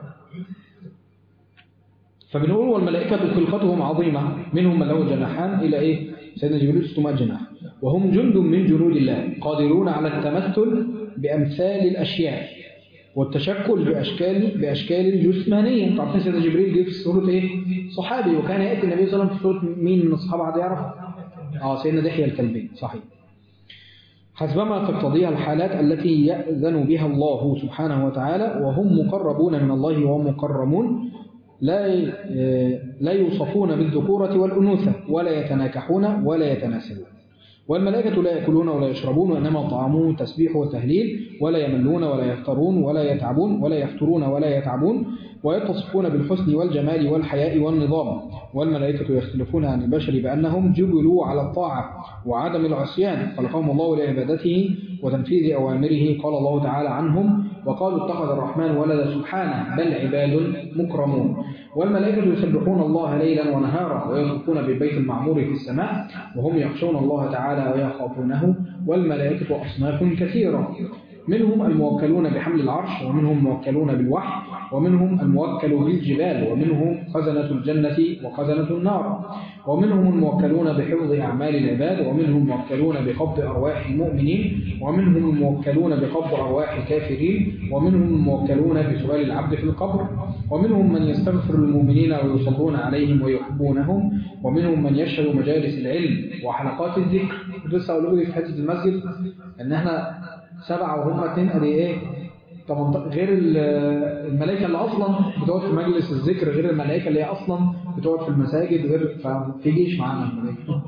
Speaker 2: فبنقول والملائكة خلقتهم عظيمة منهم من له جناحان إلى إيه؟ سيدنا جبريل 600 جناح وهم جند من جنود الله قادرون على التمثل بأمثال الأشياء والتشكل بأشكال بأشكال جسمانية انتوا عارفين سيدنا جبريل جه في صورة إيه؟ صحابي وكان يأتي النبي صلى الله عليه وسلم في صورة مين من الصحابة عاد يعرف؟ اه سيدنا دحية الكلبي صحيح حسبما تقتضيها الحالات التي يأذن بها الله سبحانه وتعالى وهم مقربون من الله ومكرمون لا لا يوصفون بالذكورة والأنوثة ولا يتناكحون ولا يتناسلون والملائكة لا يأكلون ولا يشربون وإنما طعامهم تسبيح وتهليل ولا يملون ولا يفترون ولا يتعبون ولا يفترون ولا يتعبون ويتصفون بالحسن والجمال والحياء والنظام والملائكة يختلفون عن البشر بأنهم جبلوا على الطاعة وعدم العصيان خلقهم الله لعبادته وتنفيذ أوامره قال الله تعالى عنهم وقالوا اتخذ الرحمن ولدا سبحانه بل عباد مكرمون والملائكة يسبحون الله ليلا ونهارا ويطوفون بالبيت المعمور في السماء وهم يخشون الله تعالى ويخافونه والملائكة أصناف كثيرة منهم الموكلون بحمل العرش ومنهم موكلون بالوحي ومنهم الموكل بالجبال ومنهم خزنة الجنة وخزنة النار ومنهم الموكلون بحفظ أعمال العباد ومنهم موكلون بقبض أرواح المؤمنين ومنهم الموكلون بقبض أرواح الكافرين ومنهم الموكلون بسؤال العبد في القبر ومنهم من يستغفر المؤمنين ويصلون عليهم ويحبونهم ومنهم من يشهد مجالس العلم وحلقات الذكر لسه أقول لك في حتة المسجد إن احنا سبعة وهم اتنين ادي ايه طب غير الملائكة اللي أصلا بتقعد في مجلس الذكر غير الملائكة اللي هي أصلا بتقعد في المساجد غير ففي جيش معانا الملائكة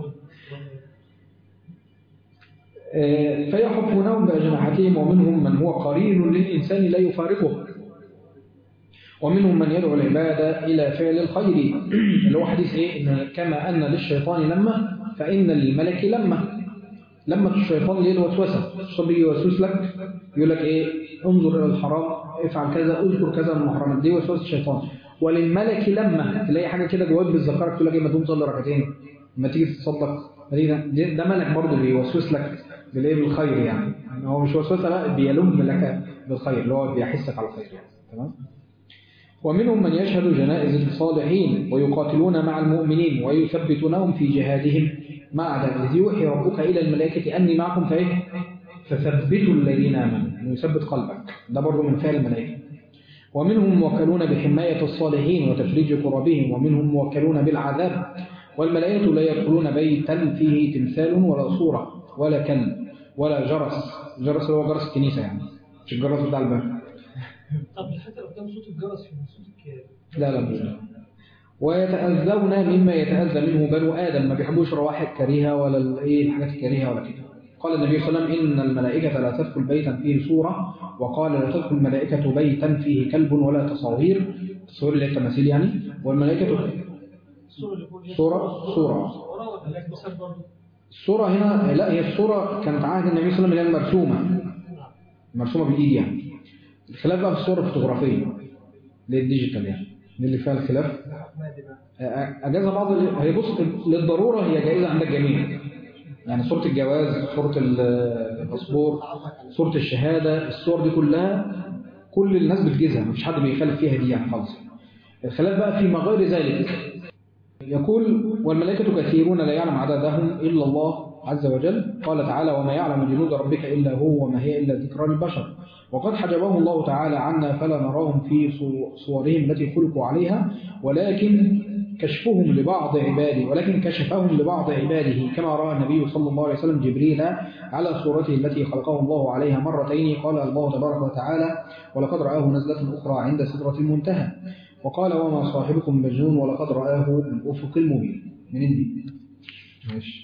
Speaker 2: فيحفونهم بأجنحتهم ومنهم من هو قرين للإنسان لا يفارقه ومنهم من يدعو العبادة إلى فعل الخير اللي هو حديث إيه إن كما أن للشيطان لما فإن للملك لما لما الشيطان ليه الوسوسة الشيطان بيجي يوسوس لك يقول لك إيه انظر إلى الحرام افعل كذا اذكر كذا من المحرمات دي وسوسة الشيطان وللملك لما تلاقي حاجة كده جواك بالذكرك تقول لك إيه ما تقوم تصلي ركعتين ما تيجي تتصدق ده ملك برضه بيوسوس لك بالايه بالخير يعني هو مش وسوسه لا بيلم لك بالخير اللي هو بيحسك على الخير يعني تمام ومنهم من يشهد جنائز الصالحين ويقاتلون مع المؤمنين ويثبتونهم في جهادهم مع ذلك يوحي ربك إلى الملائكة أني معكم فإيه فثبتوا الذين آمنوا يثبت قلبك ده برضه من فعل الملائكة ومنهم موكلون بحماية الصالحين وتفريج كربهم ومنهم موكلون بالعذاب والملائكة لا يدخلون بيتا فيه تمثال ولا صورة ولا كلب ولا جرس جرس هو جرس الكنيسة يعني مش الجرس بتاع الباب
Speaker 4: طب حتى لو كان صوت الجرس في صوت الكلاب
Speaker 2: لا لا مش ده. ويتأذون مما يتأذى منه بنو آدم ما بيحبوش روائح الكريهة ولا الايه الحاجات الكريهة ولا كده قال النبي صلى الله عليه وسلم إن الملائكة لا تدخل بيتا فيه صورة وقال لا تدخل الملائكة بيتا فيه كلب ولا تصاوير تصوير اللي هي التماثيل يعني والملائكة
Speaker 4: الصورة اللي فوق دي
Speaker 2: صورة صورة
Speaker 4: صورة ولا مثال برضه
Speaker 2: الصورة هنا لا هي الصورة كانت عهد النبي صلى الله عليه وسلم اللي هي المرسومة مرسومة بالإيد يعني الخلاف بقى في الصورة الفوتوغرافية اللي هي الديجيتال يعني دي اللي فيها الخلاف أجازة بعض ال- هي بص للضرورة هي جائزة عند الجميع يعني صورة الجواز صورة ال- الباسبور صورة الشهادة الصور دي كلها كل الناس بتجيزها مفيش حد بيخالف فيها دي يعني خالص الخلاف بقى فيما غير ذلك يقول والملائكة كثيرون لا يعلم عددهم إلا الله عز وجل قال تعالى وما يعلم جنود ربك إلا هو وما هي إلا ذكرى للبشر وقد حجبهم الله تعالى عنا فلا نراهم في صو- صورهم التي خلقوا عليها ولكن كشفهم لبعض عباده ولكن كشفهم لبعض عباده كما رأى النبي صلى الله عليه وسلم جبريل على صورته التي خلقه الله عليها مرتين قال الله تبارك وتعالى ولقد رآه نزلة أخرى عند سدرة المنتهى وقال وما صاحبكم مجنون ولقد رآه بالأفق المبين من دي ماشي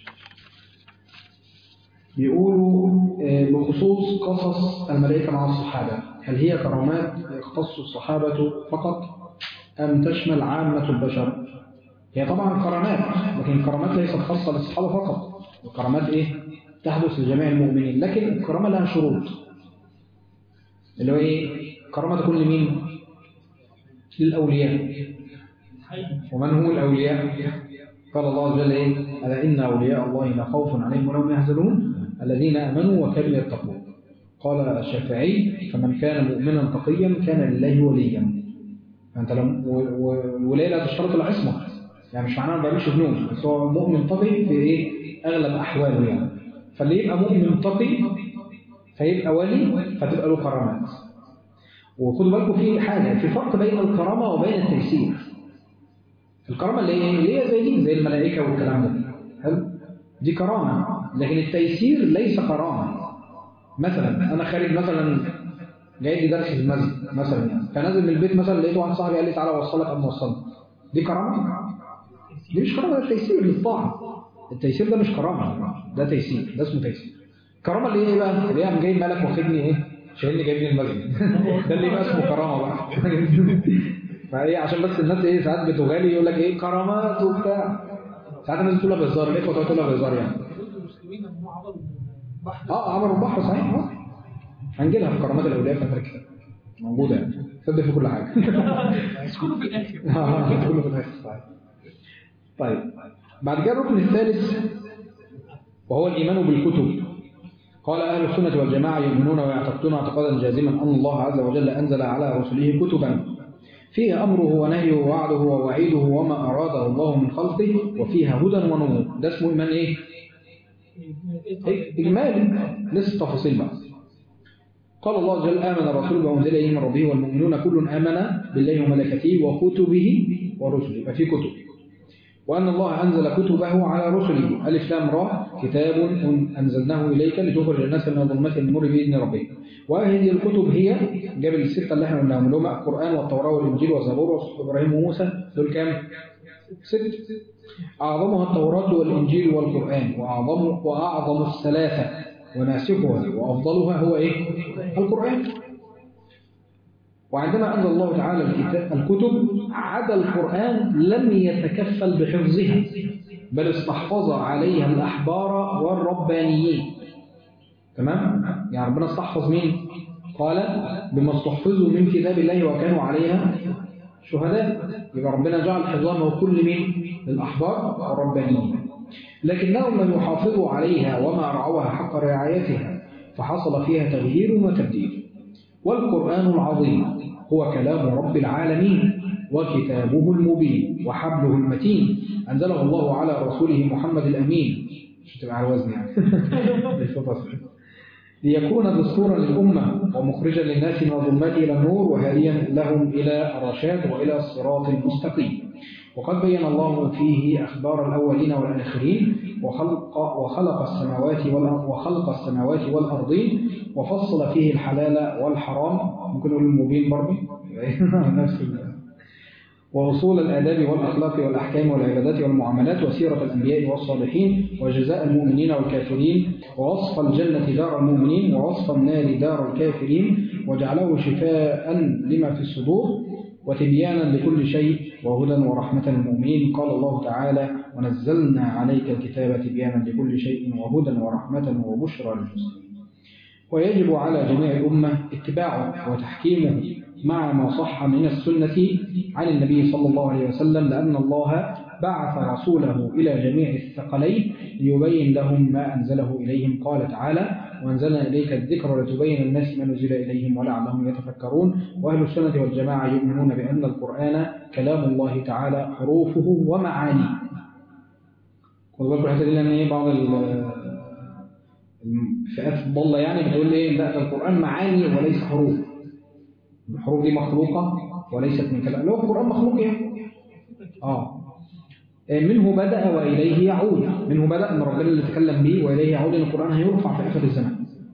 Speaker 2: بيقولوا آه، بخصوص قصص الملائكة مع الصحابة هل هي كرامات يختص الصحابة فقط أم تشمل عامة البشر هي طبعا كرامات لكن الكرامات ليست خاصة للصحابة فقط الكرامات إيه تحدث لجميع المؤمنين لكن الكرامة لها شروط اللي هو إيه كرامة تكون لمين للأولياء ومن هم الأولياء قال الله عز وجل إيه ألا إن أولياء الله لا خوف عليهم ولا هم يحزنون الذين آمنوا وكانوا يتقون قال الشافعي فمن كان مؤمنا تقيا كان لله وليا فأنت لم والولاية لا تشترط العصمة يعني مش معناه ما بيعملش ذنوب بس هو مؤمن تقي في إيه أغلب أحواله يعني فاللي يبقى مؤمن تقي فيبقى ولي فتبقى له كرامات وخدوا بالكم في حاجة في فرق بين الكرامة وبين التيسير الكرامة اللي هي اللي هي زي دي زي الملائكة والكلام ده حلو دي كرامة لكن التيسير ليس كرامة مثلا أنا خارج مثلا جاي لي درس في المسجد مثلا يعني فنازل من البيت مثلا لقيت واحد صاحبي قال لي تعالى اوصلك قبل ما اوصلك دي كرامة؟ دي مش كرامة ده تيسير للطاعة التيسير ده مش كرامة ده تيسير ده اسمه تيسير الكرامة اللي هي ايه بقى؟ اللي هي قام جاي مالك واخدني ايه؟ شايلني جايبني المسجد ده اللي بقى اسمه كرامة بقى فايه عشان بس الناس ايه ساعات بتغالي يقول لك ايه كرامات وبتاع ساعات الناس بتقولها بهزار الاخوه تقعد تقولها بهزار يعني
Speaker 5: المسلمين هم عبروا البحر
Speaker 2: اه عمرو البحر صحيح اه هنجي لها في كرامات الاولياء في اخر الكتاب موجوده يعني تصدق في كل حاجه
Speaker 4: بس كله في الاخر
Speaker 2: آه، كله في الاخر صحيح طيب بعد كده الركن الثالث وهو الايمان بالكتب قال اهل السنه والجماعه يؤمنون ويعتقدون اعتقادا جازما ان الله عز وجل انزل على رسله كتبا فيها امره ونهيه ووعده ووعيده وما اراده الله من خلقه وفيها هدى ونور ده اسمه ايمان ايه إيه؟ إجمالي لسه التفاصيل بقى قال الله جل آمن الرسول بما أنزل إليه من ربه والمؤمنون كل آمن بالله وملائكته وكتبه ورسله يبقى في كتب وأن الله أنزل كتبه على رسله ألف لام را كتاب أنزلناه إليك لتخرج الناس من الظلمات إلى النور بإذن ربهم وهذه الكتب هي جاب الستة اللي احنا قلناهم اللي هم القرآن والتوراة والإنجيل والزبور وصحف إبراهيم وموسى دول كام؟ ست أعظمها التوراة والإنجيل والقرآن وأعظم وأعظم الثلاثة وناسخها وأفضلها هو إيه؟ القرآن وعندما أنزل الله تعالى الكتاب الكتب عدا القرآن لم يتكفل بحفظها بل استحفظ عليها الأحبار والربانيين تمام؟ يعني ربنا استحفظ مين؟ قال بما استحفظوا من كتاب الله وكانوا عليها شهداء يبقى ربنا جعل حفظها كل مين؟ للأحبار والربانيين لكنهم لم يحافظوا عليها وما رعوها حق رعايتها فحصل فيها تغيير وتبديل والقرآن العظيم هو كلام رب العالمين وكتابه المبين وحبله المتين أنزله الله على رسوله محمد الأمين مش تبقى على الوزن يعني ليكون دستورا للأمة ومخرجا للناس من الظلمات إلى النور وهاديا لهم إلى الرشاد وإلى الصراط المستقيم وقد بين الله فيه أخبار الأولين والآخرين وخلق, وخلق السماوات والأرض وخلق السماوات والأرضين وفصل فيه الحلال والحرام ممكن نقول المبين برضه نفس ال- وأصول الآداب والأخلاق والأحكام والعبادات والمعاملات وسيرة الأنبياء والصالحين وجزاء المؤمنين والكافرين ووصف الجنة دار المؤمنين ووصف النار دار الكافرين وجعله شفاء لما في الصدور وتبيانا لكل شيء وهدى ورحمة للمؤمنين قال الله تعالى ونزلنا عليك الكتاب تبيانا لكل شيء وهدى ورحمة وبشرى للمسلمين ويجب على جميع الأمة اتباعه وتحكيمه مع ما صح من السنة عن النبي صلى الله عليه وسلم لأن الله بعث رسوله إلى جميع الثقلين ليبين لهم ما أنزله إليهم قال تعالى وأنزلنا إليك الذكر لتبين الناس ما نزل إليهم ولعلهم يتفكرون وأهل السنة والجماعة يؤمنون بأن القرآن كلام الله تعالى حروفه ومعانيه خدوا بالكم الحته دي لان ايه بعض ال- الفئات الضاله يعني بتقول ايه لا ده القران معاني وليس حروف الحروف دي مخلوقه وليست من كلام لو القران مخلوق يعني اه منه بدأ وإليه يعود منه بدأ أن ربنا اللي تكلم به وإليه يعود أن القرآن هيرفع في آخر الزمان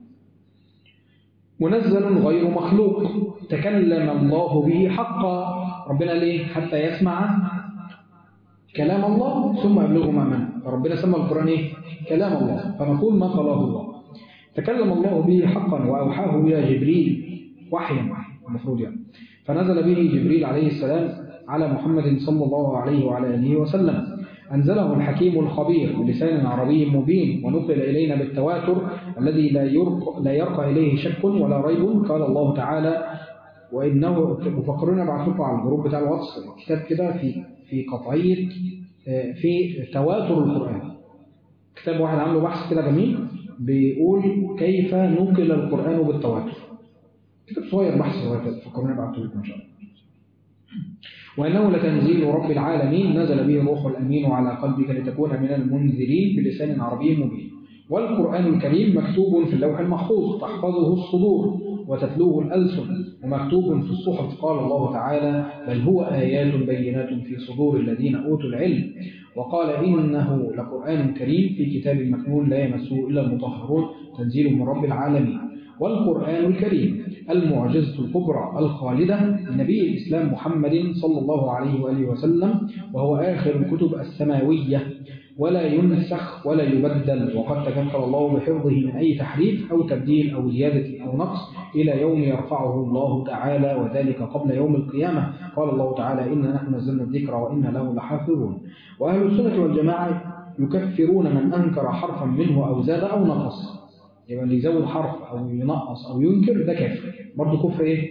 Speaker 2: منزل غير مخلوق تكلم الله به حقا ربنا ليه حتى يسمع كلام الله ثم يبلغه مأمنا فربنا سمى القرآن إيه؟ كلام الله فنقول ما قاله الله تكلم الله به حقا وأوحاه إلى جبريل وحيا المفروض يعني فنزل به جبريل عليه السلام على محمد صلى الله عليه وعلى آله وسلم أنزله الحكيم الخبير بلسان عربي مبين ونقل إلينا بالتواتر الذي لا يرق لا يرقى إليه شك ولا ريب قال الله تعالى وإنه مفكرون ابعث لكم على الجروب بتاع الواتس كتاب كده في في قطعية آه، في تواتر القرآن كتاب واحد عامله بحث كده جميل بيقول كيف نقل القرآن بالتواتر كتاب صغير بحث صغير كده فكروني ابعته لكم إن شاء الله وإنه لتنزيل رب العالمين نزل به الروح الأمين على قلبك لتكون من المنذرين بلسان عربي مبين والقرآن الكريم مكتوب في اللوح المحفوظ تحفظه الصدور وتتلوه الألسن ومكتوب في الصحف قال الله تعالى بل هو آيات بينات في صدور الذين أوتوا العلم وقال إنه لقرآن كريم في كتاب مكنون لا يمسه إلا المطهرون تنزيل من رب العالمين والقرآن الكريم المعجزة الكبرى الخالدة لنبي الإسلام محمد صلى الله عليه وآله وسلم وهو آخر الكتب السماوية ولا ينسخ ولا يبدل وقد تكفل الله بحفظه من أي تحريف أو تبديل أو زيادة أو نقص إلى يوم يرفعه الله تعالى وذلك قبل يوم القيامة قال الله تعالى إنا نحن نزلنا الذكر وإنا له لحافظون وأهل السنة والجماعة يكفرون من أنكر حرفا منه أو زاد أو نقص يبقى اللي يزود حرف أو ينقص أو ينكر ده كافر برضه كفر إيه؟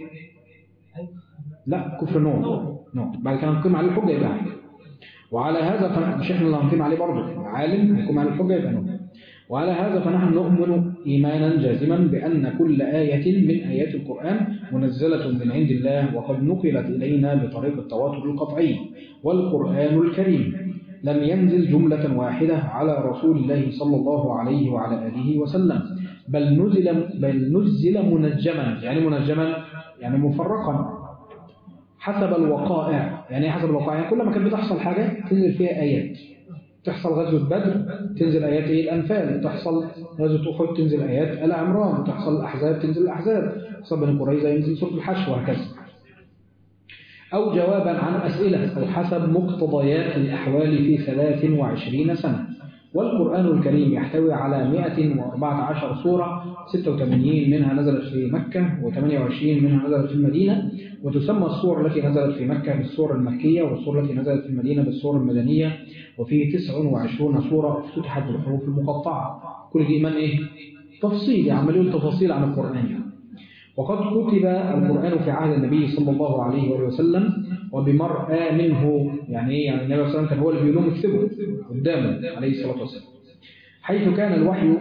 Speaker 2: لا كفر نوع نوع بعد كده نقيم عليه الحجة يبقى عادي وعلى هذا فنحن مش احنا اللي هنقيم عليه برضه عالم يقوم على الحجة يبقى نوع وعلى هذا فنحن نؤمن إيمانا جازما بأن كل آية من آيات القرآن منزلة من عند الله وقد نقلت إلينا بطريق التواتر القطعي والقرآن الكريم لم ينزل جملة واحدة على رسول الله صلى الله عليه وعلى آله وسلم بل نزل بل نزل منجما يعني منجما يعني مفرقا حسب الوقائع يعني ايه حسب الوقائع يعني كل ما كانت بتحصل حاجة تنزل فيها آيات تحصل غزوة بدر تنزل آيات إيه الأنفال تحصل غزوة أحد تنزل آيات آل عمران تحصل الأحزاب تنزل الأحزاب تحصل بني قريظة ينزل سورة الحشر وهكذا أو جوابا عن أسئلة أو حسب مقتضيات الأحوال في 23 سنة والقرآن الكريم يحتوي على 114 سورة 86 منها نزلت في مكة و28 منها نزلت في المدينة وتسمى السور التي نزلت في مكة بالسور المكية والسور التي نزلت في المدينة بالسور المدنية وفيه 29 سورة افتتحت بالحروف المقطعة كل دي من إيه؟ تفصيل عملية تفاصيل عن القرآن يعني. وقد كتب القرآن في عهد النبي صلى الله عليه وآله وسلم وبمرأى منه يعني ايه يعني النبي صلى الله عليه وسلم كان هو اللي بيقول لهم اكتبوا قدامه عليه الصلاة والسلام حيث كان الوحي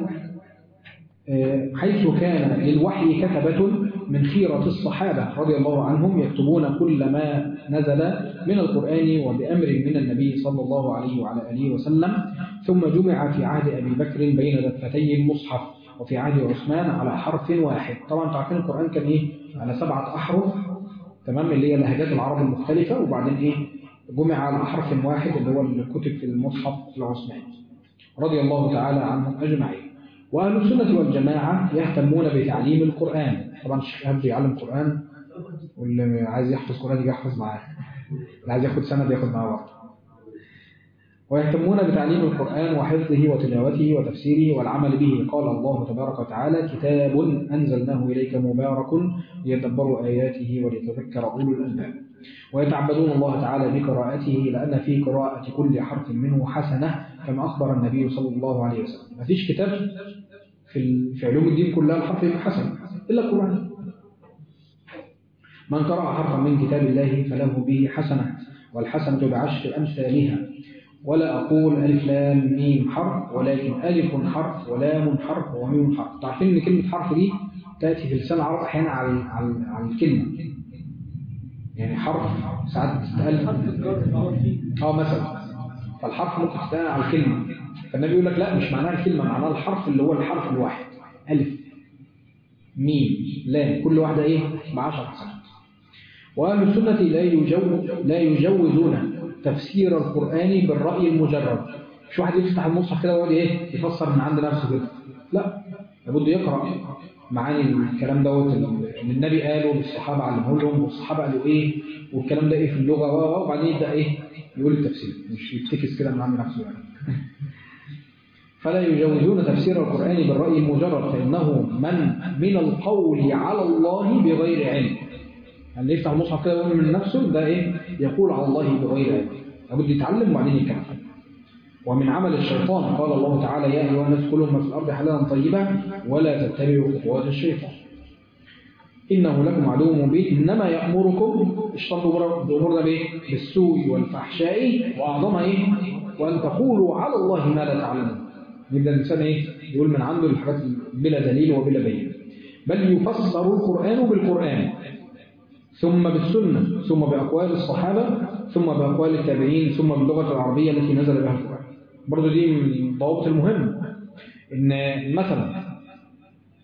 Speaker 2: حيث كان للوحي كتبة من خيرة الصحابة رضي الله عنهم يكتبون كل ما نزل من القرآن وبأمر من النبي صلى الله عليه وعلى آله وسلم ثم جمع في عهد أبي بكر بين دفتي المصحف وفي عهد عثمان على حرف واحد طبعا انتوا عارفين القرآن كان ايه على سبعة أحرف تمام اللي هي لهجات العرب المختلفة وبعدين ايه جمع على حرف واحد اللي هو اللي كتب في المصحف العثماني رضي الله تعالى عنهم أجمعين وأهل السنة والجماعة يهتمون بتعليم القرآن طبعا الشيخ إيهاب بيعلم قرآن واللي عايز يحفظ قرآن يجي يحفظ معاه اللي عايز ياخد سند ياخد معاه وقت ويهتمون بتعليم القرآن وحفظه وتلاوته وتفسيره والعمل به قال الله تبارك وتعالى كتاب أنزلناه إليك مبارك ليدبروا آياته وليتذكر أولو الألباب ويتعبدون الله تعالى بقراءته لأن في قراءة كل حرف منه حسنة كما أخبر النبي صلى الله عليه وسلم ما فيش كتاب في في علوم الدين كلها الحرف حسن إلا القرآن من قرأ حرفا من كتاب الله فله به حسنة والحسنة بعشر أمثالها ولا أقول ألف لام ميم حرف ولكن ألف حرف ولام حرف وميم حرف تعرفين إن كلمة حرف دي تأتي في لسان العرب أحيانا على على على الكلمة يعني حرف ساعات بتتقال اه مثلا فالحرف ممكن تتقال على الكلمة فالنبي يقول لك لا مش معناها الكلمة معناها الحرف اللي هو الحرف الواحد ألف ميم لام كل واحدة إيه بعشر حسنات وأهل السنة لا يجوز لا يجوزون تفسير القرآن بالرأي المجرد مش واحد يفتح المصحف كده ويقعد ايه يفسر من عند نفسه كده لا لابد يقرأ معاني الكلام دوت اللي النبي قاله والصحابة علمه لهم والصحابة قالوا ايه والكلام ده ايه في اللغة وبعدين يبدأ ايه يقول التفسير مش يفتكس كده من عند نفسه يعني فلا يجوزون تفسير القرآن بالرأي المجرد فإنه من من القول على الله بغير علم اللي يفتح المصحف كده ويقول من نفسه ده ايه يقول على الله بغير علم لابد يتعلم وبعدين يكمل ومن عمل الشيطان قال الله تعالى يا ايها الناس كلوا ما في الارض حلالا طيبا ولا تتبعوا خطوات الشيطان انه لكم عدو مبين انما يامركم الشيطان بامورنا بايه بالسوء والفحشاء واعظمها ايه وان تقولوا على الله ما لا تعلمون يبدا الانسان ايه يقول من عنده الحاجات بلا دليل وبلا بين بل يفسر القران بالقران ثم بالسنة ثم بأقوال الصحابة ثم بأقوال التابعين ثم باللغة العربية التي نزل بها القرآن برضو دي من الضوابط المهمة إن مثلا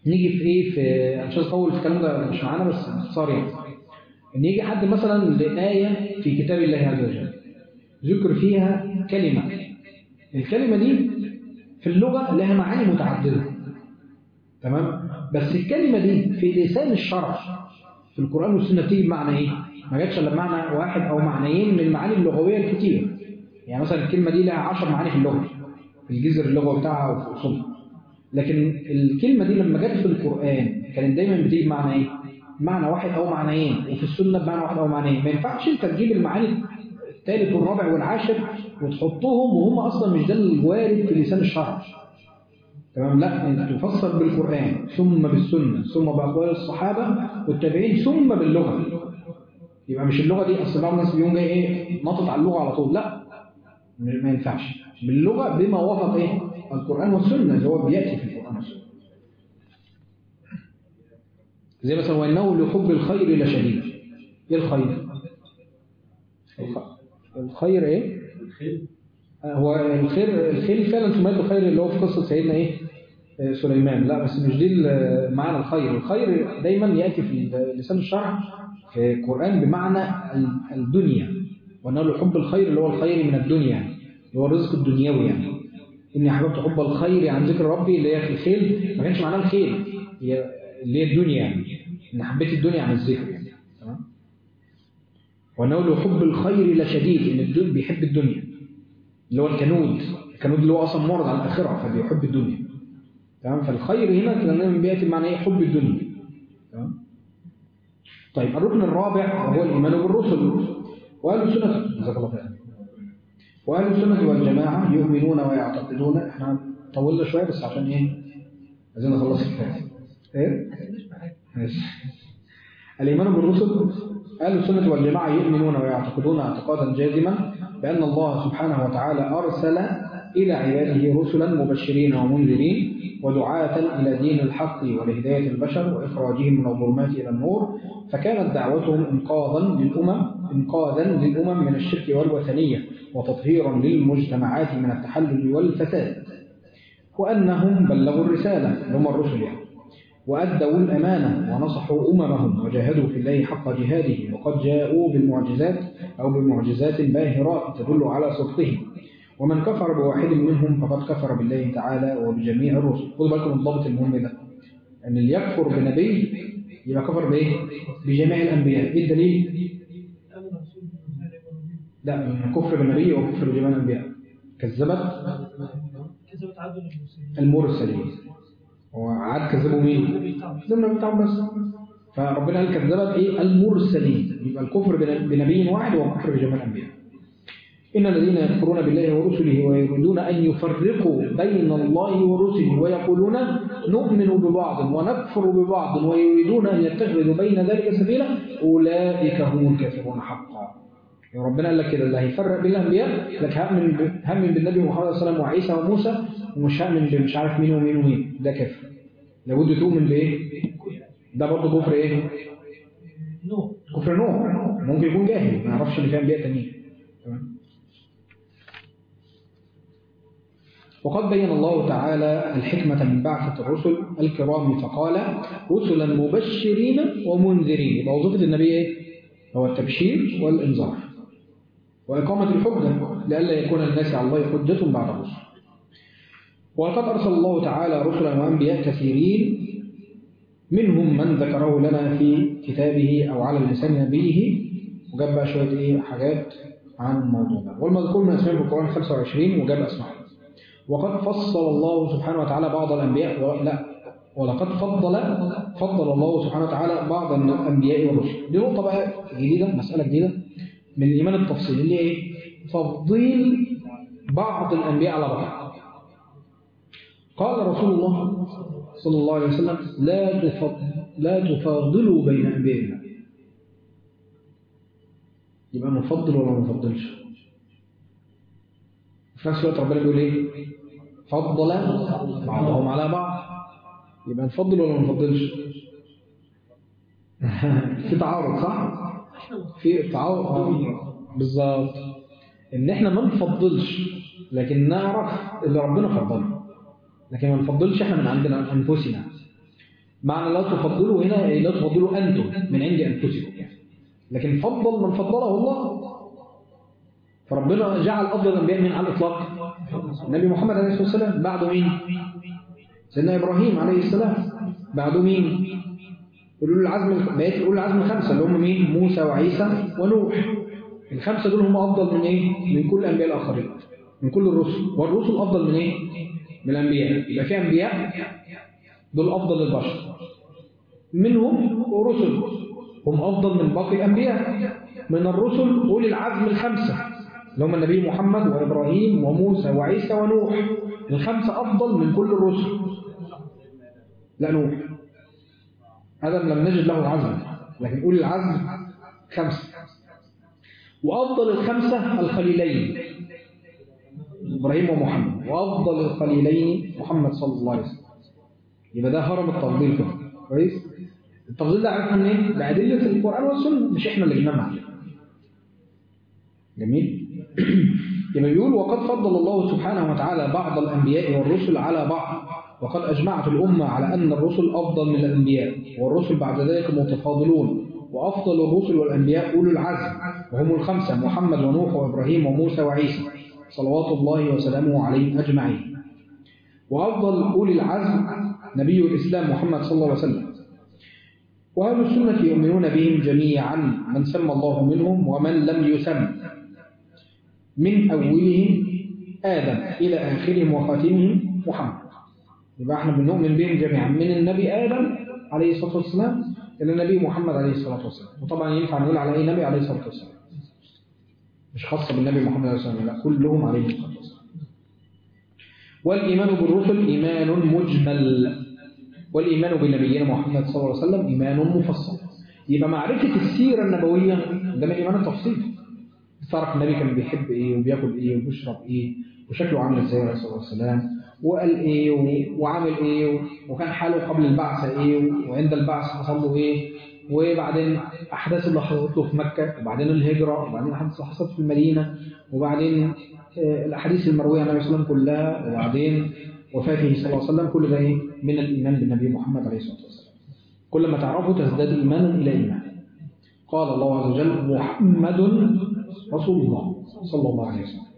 Speaker 2: نيجي في ايه في أنا مش عايز اطول في الكلام ده مش معانا بس باختصار يعني ان يجي حد مثلا لآية في كتاب الله عز وجل ذكر فيها كلمة الكلمة دي في اللغة لها معاني متعددة تمام بس الكلمة دي في لسان الشرع في القرآن والسنة بتيجي بمعنى ايه ما جاتش الا بمعنى واحد او معنيين من المعاني اللغوية الكتير يعني مثلا الكلمة دي لها 10 معاني في اللغة في الجذر اللغوي بتاعها وفي اصولها لكن الكلمة دي لما جت في القرآن كانت دايما بتيجي بمعنى ايه معنى واحد او معنيين وفي السنة بمعنى واحد او معنيين ما ينفعش انت تجيب المعاني الثالث والرابع والعاشر وتحطهم وهم اصلا مش ده الوارد في لسان الشرع تمام لا انت تفسر بالقرآن ثم بالسنة ثم بأقوال الصحابة والتابعين ثم باللغة يبقى مش اللغة دي اصل بعض الناس بيقوم جاي ايه نطط على اللغة على طول لا ما ينفعش باللغة بما وافق ايه القرآن والسنة اللي هو بيأتي في القرآن والسنة زي مثلا وإنه لحب الخير لشديد ايه الخير الخ- الخير ايه هو الخير الخير فعلا سميت بالخير اللي هو في قصة سيدنا ايه آه، سليمان لا بس مش دي ال- معنى الخير الخير دايما يأتي في لسان الشرع في القرآن بمعنى ال- الدنيا وأنه لحب الخير اللي هو الخير من الدنيا اللي هو الرزق الدنيوي يعني إني أحببت حب الخير عن ذكر ربي اللي هي في الخيل ما كانش معناه الخيل هي اللي هي الدنيا يعني إن حبيت الدنيا عن الذكر يعني تمام وأنه له حب الخير لشديد إن الدنيا بيحب الدنيا اللي هو الكنود الكنود اللي هو أصلا معرض على الآخرة فبيحب الدنيا تمام فالخير هنا كان بيأتي معنى إيه حب الدنيا تمام طيب الركن الرابع وهو الإيمان بالرسل وأهل السنة جزاك الله خير وأهل السنة والجماعة يؤمنون ويعتقدون احنا طولنا شوية بس عشان إيه عايزين نخلص الكتاب إيه؟ ماشي الإيمان بالرسل أهل السنة والجماعة يؤمنون ويعتقدون اعتقادا جازما بأن الله سبحانه وتعالى أرسل إلى عباده رسلا مبشرين ومنذرين ودعاة إلى دين الحق ولهداية البشر وإخراجهم من الظلمات إلى النور فكانت دعوتهم إنقاذا للأمم إنقاذا للأمم من الشرك والوثنية وتطهيرا للمجتمعات من التحلل والفساد وأنهم بلغوا الرسالة اللي هم الرسل يعني وأدوا الأمانة ونصحوا أممهم وجاهدوا في الله حق جهاده وقد جاءوا بالمعجزات أو بمعجزات باهرات تدل على صدقهم ومن كفر بواحد منهم فقد كفر بالله تعالى وبجميع الرسل خذوا بالكم من الضابط المهم ده أن اللي يكفر بنبي يبقى كفر بإيه؟ بجميع الأنبياء إيه الدليل؟
Speaker 5: أنا رسول الله
Speaker 2: لا الكفر بالنبي وكفر بجميع الأنبياء كذبت
Speaker 5: كذبت عدل المسلمين
Speaker 2: المرسلين وعاد كذبوا مين؟ كذبنا بتاعهم بس فربنا قال كذبت ايه المرسلين يبقى الكفر بن- بنبي واحد هو كفر بجميع الانبياء ان الذين يكفرون بالله ورسله ويريدون ان يفرقوا بين الله ورسله ويقولون نؤمن ببعض ونكفر ببعض ويريدون ان يتخذوا بين ذلك سبيلا اولئك هم الكافرون حقا يا ربنا قال لك كده اللي هيفرق بين الانبياء لك هامن ب- هامن بالنبي محمد صلى الله عليه وسلم وعيسى وموسى ومش هامن بمش عارف مين ومين ومين ده كافر لابد تؤمن بايه ده برضه كفر ايه
Speaker 5: نوح
Speaker 2: كفر نوح ممكن يكون جاهل ما يعرفش اللي فيها انبياء تانيين تمام وقد بين الله تعالى الحكمة من بعثة الرسل الكرام فقال رسلا مبشرين ومنذرين يبقى وظيفة النبي ايه؟ هو التبشير والإنذار وإقامة الحجة لئلا يكون الناس على الله حجة بعد الرسل ولقد أرسل الله تعالى رسلا وأنبياء كثيرين منهم من ذكره لنا في كتابه أو على لسان نبيه وجاب بقى شوية إيه حاجات عن الموضوع ده والمذكور من أسماء في القرآن 25 وجاب أسماء وقد فصل الله سبحانه وتعالى بعض الأنبياء و... لا ولقد فضل فضل الله سبحانه وتعالى بعض الأنبياء والرسل دي نقطة بقى جديدة مسألة جديدة من الإيمان التفصيلي اللي هي إيه؟ تفضيل بعض الأنبياء على بعض قال رسول الله صلى الله عليه وسلم لا تفضل لا تفاضلوا بين أنبياء الله يبقى نفضل ولا ما نفضلش في نفس الوقت ربنا بيقول ايه فضل بعضهم على بعض يبقى نفضل ولا ما نفضلش في تعارض صح في تعارض آه، بالظبط ان احنا ما نفضلش لكن نعرف اللي ربنا فضله لكن ما نفضلش احنا من عندنا انفسنا معنى لا تفضلوا هنا أي لا تفضلوا أنتم من عند أنفسكم لكن فضل من فضله الله فربنا جعل أفضل الأنبياء من على الإطلاق النبي محمد عليه الصلاة والسلام بعده مين؟ سيدنا إبراهيم عليه السلام بعده مين؟ أولو العزم بقية أولو العزم الخمسة اللي هم مين؟ موسى وعيسى ونوح الخمسة دول هم أفضل من إيه؟ من كل الأنبياء الآخرين من كل الرسل والرسل أفضل من إيه؟ من الأنبياء يبقى في أنبياء دول أفضل البشر منهم ورسل هم أفضل من باقي الأنبياء من الرسل أولي العزم الخمسة اللي هم النبي محمد وإبراهيم وموسى وعيسى ونوح الخمسة أفضل من كل الرسل لا نوح آدم لم نجد له عزم لكن أولي العزم خمسة وأفضل الخمسة الخليلين إبراهيم ومحمد وأفضل الخليلين محمد صلى الله عليه وسلم يبقى ده هرم التفضيل كده كويس التفضيل ده عرفنا منين؟ بأدلة القرآن والسنة مش إحنا اللي جبناه عليه جميل يبقى بيقول وقد فضل الله سبحانه وتعالى بعض الأنبياء والرسل على بعض وقد أجمعت الأمة على أن الرسل أفضل من الأنبياء والرسل بعد ذلك متفاضلون وأفضل الرسل والأنبياء أولو العزم وهم الخمسة محمد ونوح وإبراهيم وموسى وعيسى صلوات الله وسلامه عليهم أجمعين وأفضل أولي العزم نبي الإسلام محمد صلى الله عليه وسلم وأهل السنة يؤمنون بهم جميعا من سمى الله منهم ومن لم يسم من أولهم آدم إلى آخرهم وخاتمهم محمد يبقى احنا بنؤمن بهم جميعا من النبي آدم عليه الصلاة والسلام إلى النبي محمد عليه الصلاة والسلام وطبعا ينفع نقول على أي نبي عليه الصلاة والسلام مش خاصة بالنبي محمد عليه الصلاة والسلام لا كلهم عليه الصلاة والسلام والإيمان بالرسل إيمان مجمل والإيمان بنبينا محمد صلى الله عليه وسلم إيمان مفصل يبقى معرفة السيرة النبوية ده من إيمان التفصيل تعرف النبي كان بيحب إيه وبياكل إيه وبيشرب إيه وشكله عامل إزاي عليه الصلاة والسلام وقال إيه وعامل إيه وكان حاله قبل البعثة إيه وعند البعث حصل له إيه وبعدين أحداث اللي حصلت له في مكة وبعدين الهجرة وبعدين الأحداث اللي حصلت في المدينة وبعدين الأحاديث المروية عن النبي صلى الله عليه وسلم كلها وبعدين وفاته صلى الله عليه وسلم كل ده إيه من الإيمان بالنبي محمد عليه الصلاة والسلام كل ما تعرفه تزداد إيمانا إلى إيمان قال الله عز وجل محمد رسول الله صلى الله عليه وسلم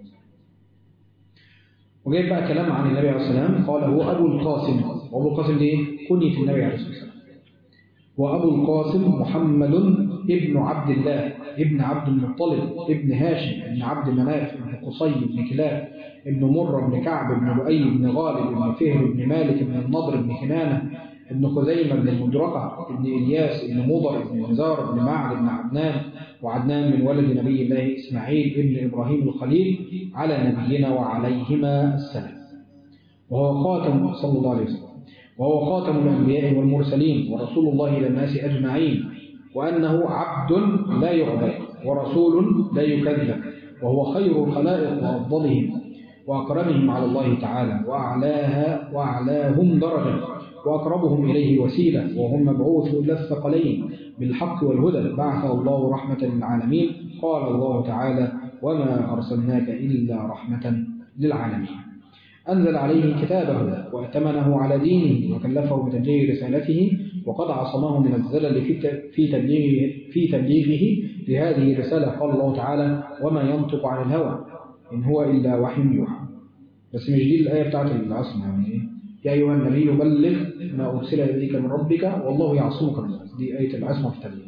Speaker 2: وجايب بقى كلام عن النبي عليه الصلاة والسلام قال هو أبو القاسم وأبو القاسم دي كنية النبي عليه الصلاة والسلام وأبو القاسم محمد ابن عبد الله ابن عبد المطلب ابن هاشم ابن عبد مناف ابن قصي بن كلاب ابن مرة بن كعب بن لؤي بن غالب بن فهر بن مالك بن النضر بن كنانة ابن خزيمة بن المدركة ابن إلياس ابن مضر ابن نزار ابن معد بن عدنان وعدنان من ولد نبي الله إسماعيل ابن إبراهيم الخليل على نبينا وعليهما السلام وهو خاتم صلى الله عليه وسلم وهو خاتم الأنبياء والمرسلين ورسول الله إلى الناس أجمعين وأنه عبد لا يعبد ورسول لا يكذب وهو خير الخلائق وأفضلهم وأكرمهم على الله تعالى وأعلاها وأعلاهم درجة وأقربهم إليه وسيلة وهم مبعوث إلى الثقلين بالحق والهدى بعث الله رحمة للعالمين قال الله تعالى وما أرسلناك إلا رحمة للعالمين أنزل عليه كتابه وأتمنه على دينه وكلفه بتبليغ رسالته وقد عصمه من الزلل في تبليغه في تبليغه لهذه الرسالة قال الله تعالى وما ينطق عن الهوى إن هو إلا وحي يوحى بس مش دي الآية بتاعت العصم يعني إيه يا أيها النبي بلغ ما أرسل إليك من ربك والله يعصمك من الناس دي آية العصمة في التبليغ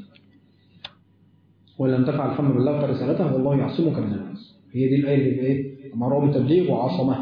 Speaker 2: ولم تفعل فما بلغت رسالته والله يعصمك من الناس هي دي الآية اللي إيه أمره بالتبليغ وعصمه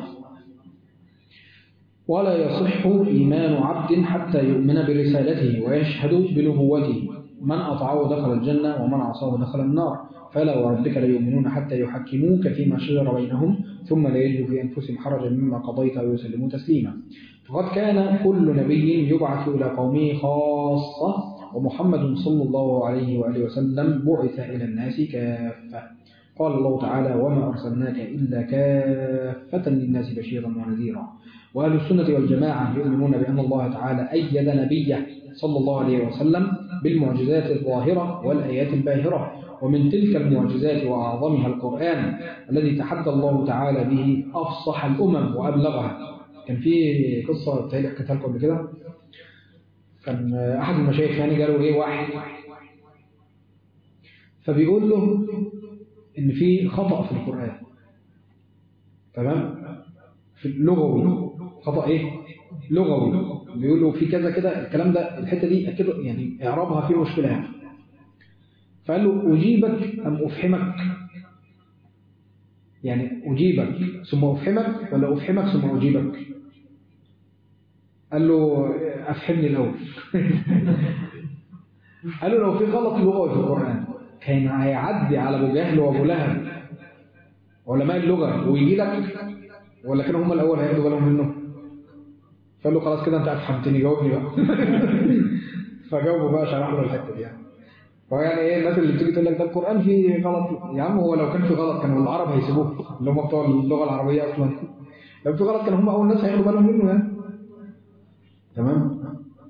Speaker 2: ولا يصح إيمان عبد حتى يؤمن برسالته ويشهد بنبوته من أطاعه دخل الجنة ومن عصاه دخل النار فلا وربك لا يؤمنون حتى يحكموك فيما شجر بينهم ثم لا يجدوا في أنفسهم حرجا مما قضيت ويسلموا تسليما فقد كان كل نبي يبعث إلى قومه خاصة ومحمد صلى الله عليه وآله وسلم بعث إلى الناس كافة قال الله تعالى وما أرسلناك إلا كافة للناس بشيرا ونذيرا وأهل السنة والجماعة يؤمنون بأن الله تعالى أيد نبيه صلى الله عليه وسلم بالمعجزات الظاهرة والآيات الباهرة ومن تلك المعجزات وأعظمها القرآن الذي تحدى الله تعالى به أفصح الأمم وأبلغها كان في قصة تهيأ حكيتها لكم قبل كده كان احد المشايخ يعني جاله ايه واحد فبيقول له ان في خطأ في القرآن تمام في اللغوي خطأ ايه لغوي بيقول له في كذا كده الكلام ده الحتة دي كده يعني اعرابها فيه مشكلة يعني فقال له أجيبك أم أفحمك يعني أجيبك ثم أفحمك ولا أفحمك ثم أجيبك قال له أفحمني الأول قال له لو في غلط لغوي في القرآن كان هيعدي على أبو جهل وأبو لهب علماء اللغة ويجي لك ولا كانوا هم الأول هياخدوا بالهم منه فقال له خلاص كده أنت أفهمتني جاوبني بقى فجاوبه بقى شرح له الحتة دي يعني فهو يعني ايه الناس اللي بتيجي تقول لك ده القرآن فيه غلط يا عم هو لو كان في غلط كانوا العرب هيسيبوه اللي هم بتوع اللغة العربية أصلا لو في غلط كانوا هم أول ناس هياخدوا بالهم منه يعني تمام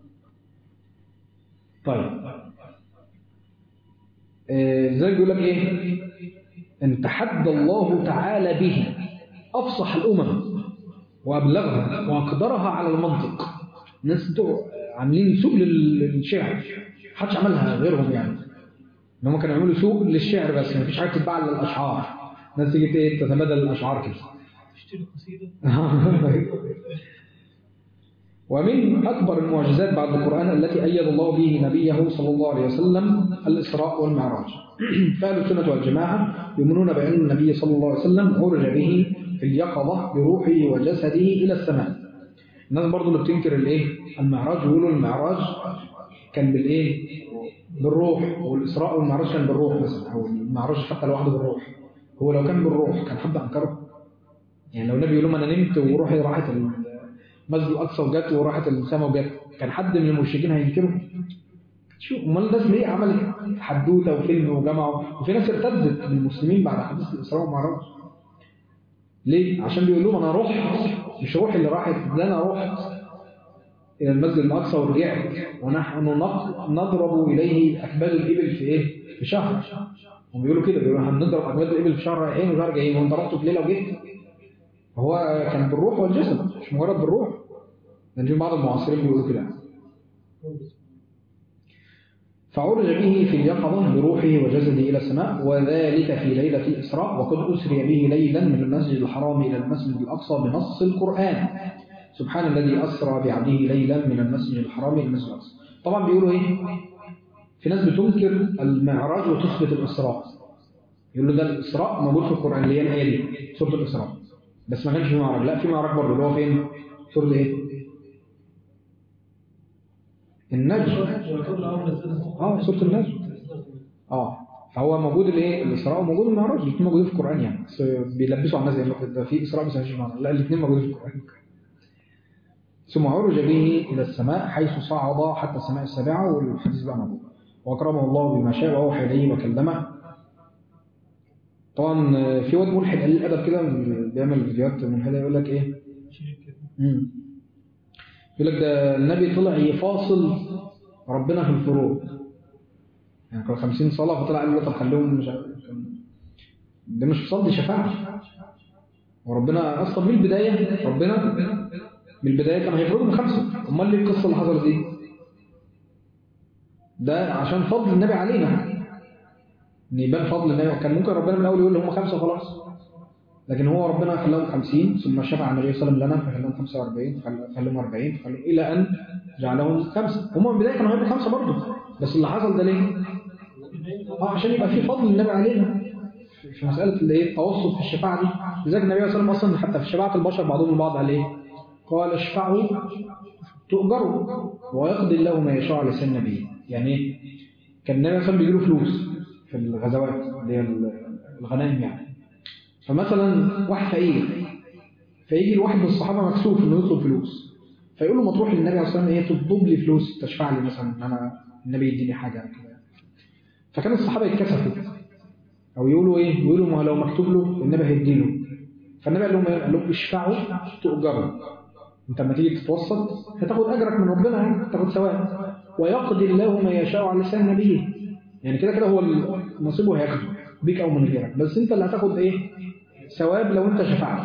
Speaker 2: طيب آه، زي بيقول لك ايه ان تحدى الله تعالى به افصح الامم وابلغها واقدرها على المنطق الناس بتوع عاملين سوق لل- للشعر محدش عملها غيرهم يعني ان هم كانوا يعملوا سوق للشعر بس مفيش حاجه تتباع للاشعار الناس تيجي ايه تتبادل الاشعار كده
Speaker 5: اشتري قصيدة
Speaker 2: ومن أكبر المعجزات بعد القرآن التي أيد الله به نبيه صلى الله عليه وسلم الإسراء والمعراج فأهل السنة والجماعة يؤمنون بأن النبي صلى الله عليه وسلم عرج به في اليقظة بروحه وجسده إلى السماء الناس برضو اللي بتنكر الإيه؟ المعراج يقولوا المعراج كان بالإيه؟ بالروح والإسراء والمعراج كان بالروح مثلا أو المعراج حتى لوحده بالروح هو لو كان بالروح كان حد أنكره يعني لو النبي يقول لهم أنا نمت وروحي راحت المسجد الأقصى وجت وراحت السماء وجت كان حد من المشركين هينكره شو امال الناس ليه عملت حدوته وفيلم وجمعوا وفي ناس ارتدت من المسلمين بعد حديث الاسراء والمعراج ليه عشان بيقول لهم انا رحت مش روحي اللي راحت ده انا رحت الى المسجد الاقصى ورجعت ونحن نق- نضرب اليه اكباد الابل في ايه في شهر هم بيقولوا كده بيقولوا هنضرب اكباد الابل في شهر رايحين وشهر جايين وانت رحت في ليله وجيت هو كان بالروح والجسد مش مجرد بالروح لان في بعض المعاصرين بيقولوا كده فعرج به في اليقظة بروحه وجسده إلى السماء وذلك في ليلة الإسراء وقد أسري به ليلا من المسجد الحرام إلى المسجد الأقصى بنص القرآن سبحان الذي أسرى بعبده ليلا من المسجد الحرام إلى المسجد الأقصى طبعا بيقولوا إيه في ناس بتنكر المعراج وتثبت الإسراء يقولوا ده الإسراء موجود في القرآن اللي هي الآية دي سورة الإسراء بس ما كانش في معراج لا في معراج برضه اللي هو فين سورة إيه النجم
Speaker 5: وقبل أمر نزلها
Speaker 2: اه سورة النجم اه فهو موجود الايه الاسراء وموجود المعراج الاثنين موجودين في القران يعني بس بيلبسوا على الناس يعني ده في اسراء بس مفيش معراج لا الاثنين موجودين في القران ثم عرج به الى السماء حيث صعد حتى السماء السابعه والحديث بقى موجود واكرمه الله بما شاء واوحى اليه وكلمه طبعا في واد ملحد قليل الادب كده بيعمل فيديوهات ملحده يقول لك ايه مم. يقول لك ده النبي طلع يفاصل ربنا في الفروض يعني كانوا 50 صلاة فطلع قال له طب خليهم مش عارف كان- ده مش فصال دي شفاعة وربنا أصلا من البداية ربنا من البداية كان هيفرضهم خمسة أمال ليه القصة اللي حصلت دي؟ ده عشان فضل النبي علينا إن يبان فضل النبي كان ممكن ربنا من الأول يقول هم خمسة خلاص لكن هو ربنا خلاهم 50 ثم شفع النبي صلى الله عليه وسلم لنا فخلاهم 45 فخلاهم 40 فخلاهم إلى أن جعلهم خمسة هم من البداية كانوا هيبقوا خمسة برضه بس اللي حصل ده ليه؟ اه عشان يبقى في فضل النبي علينا في- في مسألة اللي ايه التوسط في الشفاعة دي لذلك النبي صلى الله عليه وسلم أصلا حتى في شفاعة البشر بعضهم البعض قال ايه؟ قال اشفعوا تؤجروا ويقضي الله ما يشاء على لسان النبي يعني ايه؟ كان النبي صلى الله عليه وسلم بيجيله فلوس في الغزوات اللي هي الغنائم يعني فمثلا واحد فقير فيجي الواحد من الصحابة مكسوف انه يطلب فلوس فيقول له ما تروح للنبي عليه الصلاه والسلام ايه تطلب لي فلوس تشفع لي مثلا ان انا النبي يديني حاجه كده فكان الصحابه يتكسفوا او يقولوا ايه يقولوا ما لو مكتوب له النبي هيديله فالنبي قال لهم ايه قال لهم اشفعوا تؤجروا انت لما تيجي تتوسط هتاخد اجرك من ربنا يعني هتاخد ثواب ويقضي الله ما يشاء على لسان نبيه يعني كده كده هو نصيبه هياخده بيك او من غيرك بس انت اللي هتاخد ايه ثواب لو انت شفعت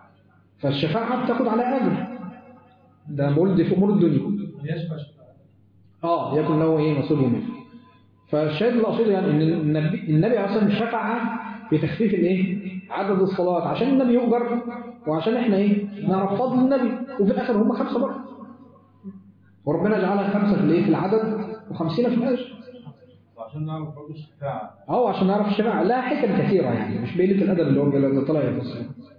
Speaker 2: فالشفاعه بتاخد على اجر ده بقول دي في امور الدنيا
Speaker 5: من يشفع شفاعة
Speaker 2: اه يكن له ايه نصيب منه فالشاهد اللي اقصده يعني ان النبي النبي اصلا شفع في تخفيف الايه عدد الصلوات عشان النبي يؤجر وعشان احنا ايه نعرف فضل النبي وفي الاخر هم خمسه برضه وربنا جعلها خمسه في الايه في العدد وخمسين في الاجر
Speaker 3: وعشان نعرف برضه الشفاعة
Speaker 2: اه عشان نعرف الشفاعة لها حكم كثيرة يعني مش بقلة الأدب اللي هو اللي طلع يفصل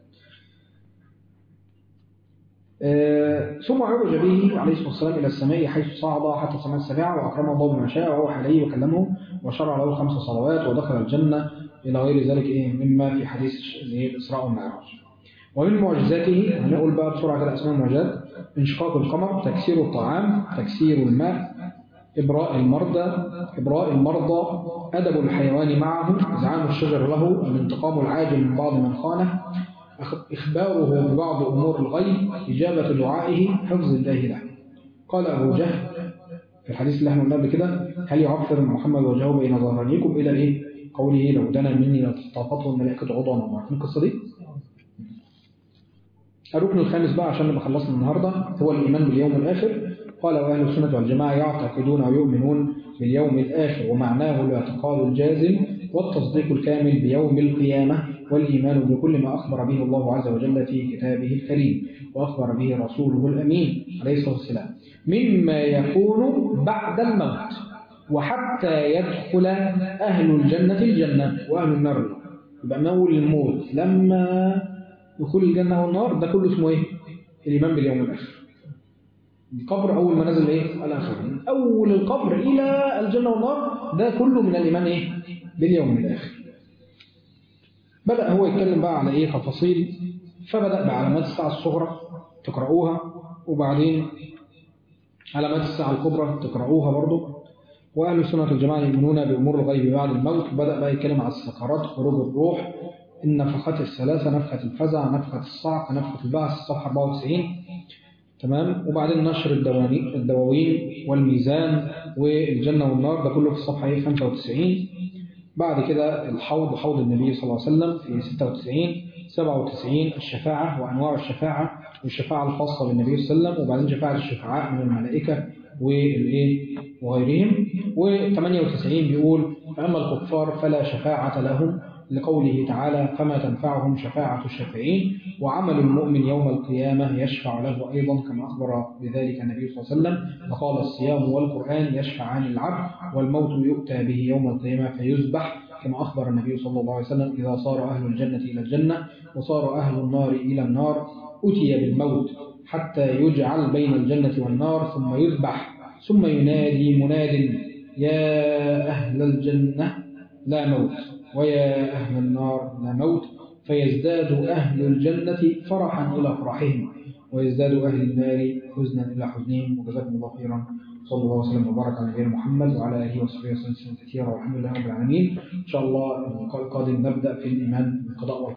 Speaker 2: آه، ثم عرج به عليه الصلاة والسلام إلى السماء حيث صعد حتى السماء السابعة وأكرمه الله بما شاء وهو عليه وكلمه وشرع له خمس صلوات ودخل الجنة إلى غير ذلك إيه مما في حديث اللي هي الإسراء والمعراج ومن معجزاته هنقول بقى بسرعة كده أسماء المعجزات انشقاق القمر تكسير الطعام تكسير الماء إبراء المرضى إبراء المرضى أدب الحيوان معه إزعام الشجر له الانتقام العاجل من بعض من خانه أخ- إخباره ببعض أمور الغيب إجابة دعائه حفظ الله له قال أبو جهل في الحديث اللي احنا قلنا قبل كده هل يعفر محمد وجهه بين ظهرانيكم إلى إيه؟ قوله لو دنا مني لتتطاطه الملائكة عضوا وما عارفين القصة دي؟ الركن الخامس بقى عشان نبقى خلصنا النهارده هو الإيمان باليوم الآخر قال وأهل السنة والجماعة يعتقدون ويؤمنون باليوم الآخر ومعناه الاعتقاد الجازم والتصديق الكامل بيوم القيامة والإيمان بكل ما أخبر به الله عز وجل في كتابه الكريم وأخبر به رسوله الأمين عليه الصلاة والسلام مما يكون بعد الموت وحتى يدخل أهل الجنة الجنة وأهل النار النار. يبقى مول الموت لما دخول الجنة والنار ده كله اسمه ايه؟ الإيمان باليوم الآخر القبر أول ما نزل إيه؟ الآخر من أول القبر إلى الجنة والنار ده كله من الإيمان إيه؟ باليوم الآخر بدأ هو يتكلم بقى على إيه تفاصيل فبدأ بعلامات الساعة الصغرى تقرأوها وبعدين علامات الساعة الكبرى تقرأوها برضو وأهل السنة والجماعة يؤمنون بأمور الغيب بعد الموت بدأ بقى يتكلم على السكرات خروج الروح النفخات الثلاثة نفخة الفزع نفخة الصعق نفخة البعث صفحة 94 تمام وبعدين نشر الدواني- الدواوين والميزان والجنة والنار ده كله في الصفحة ايه 95 بعد كده الحوض حوض النبي صلى الله عليه وسلم في 96 97 الشفاعة وأنواع الشفاعة والشفاعة الخاصة بالنبي صلى الله عليه وسلم وبعدين شفاعة الشفعاء من الملائكة والايه وغيرهم و98 بيقول فأما الكفار فلا شفاعة لهم لقوله تعالى فما تنفعهم شفاعة الشافعين وعمل المؤمن يوم القيامة يشفع له أيضا كما أخبر بذلك النبي صلى الله عليه وسلم فقال الصيام والقرآن يشفعان العبد والموت يؤتى به يوم القيامة فيذبح كما أخبر النبي صلى الله عليه وسلم إذا صار أهل الجنة إلى الجنة وصار أهل النار إلى النار أتي بالموت حتى يجعل بين الجنة والنار ثم يذبح ثم ينادي مناد يا أهل الجنة لا موت ويا أهل النار لا موت فيزداد أهل الجنة فرحا إلى فرحهم ويزداد أهل النار حزنا إلى حزنهم وجزاكم الله خيرا صلى الله وسلم وبارك على نبينا محمد وعلى آله وصحبه وسلم كثيرا والحمد لله رب العالمين إن شاء الله اللقاء القادم نبدأ في الإيمان بالقضاء والقدر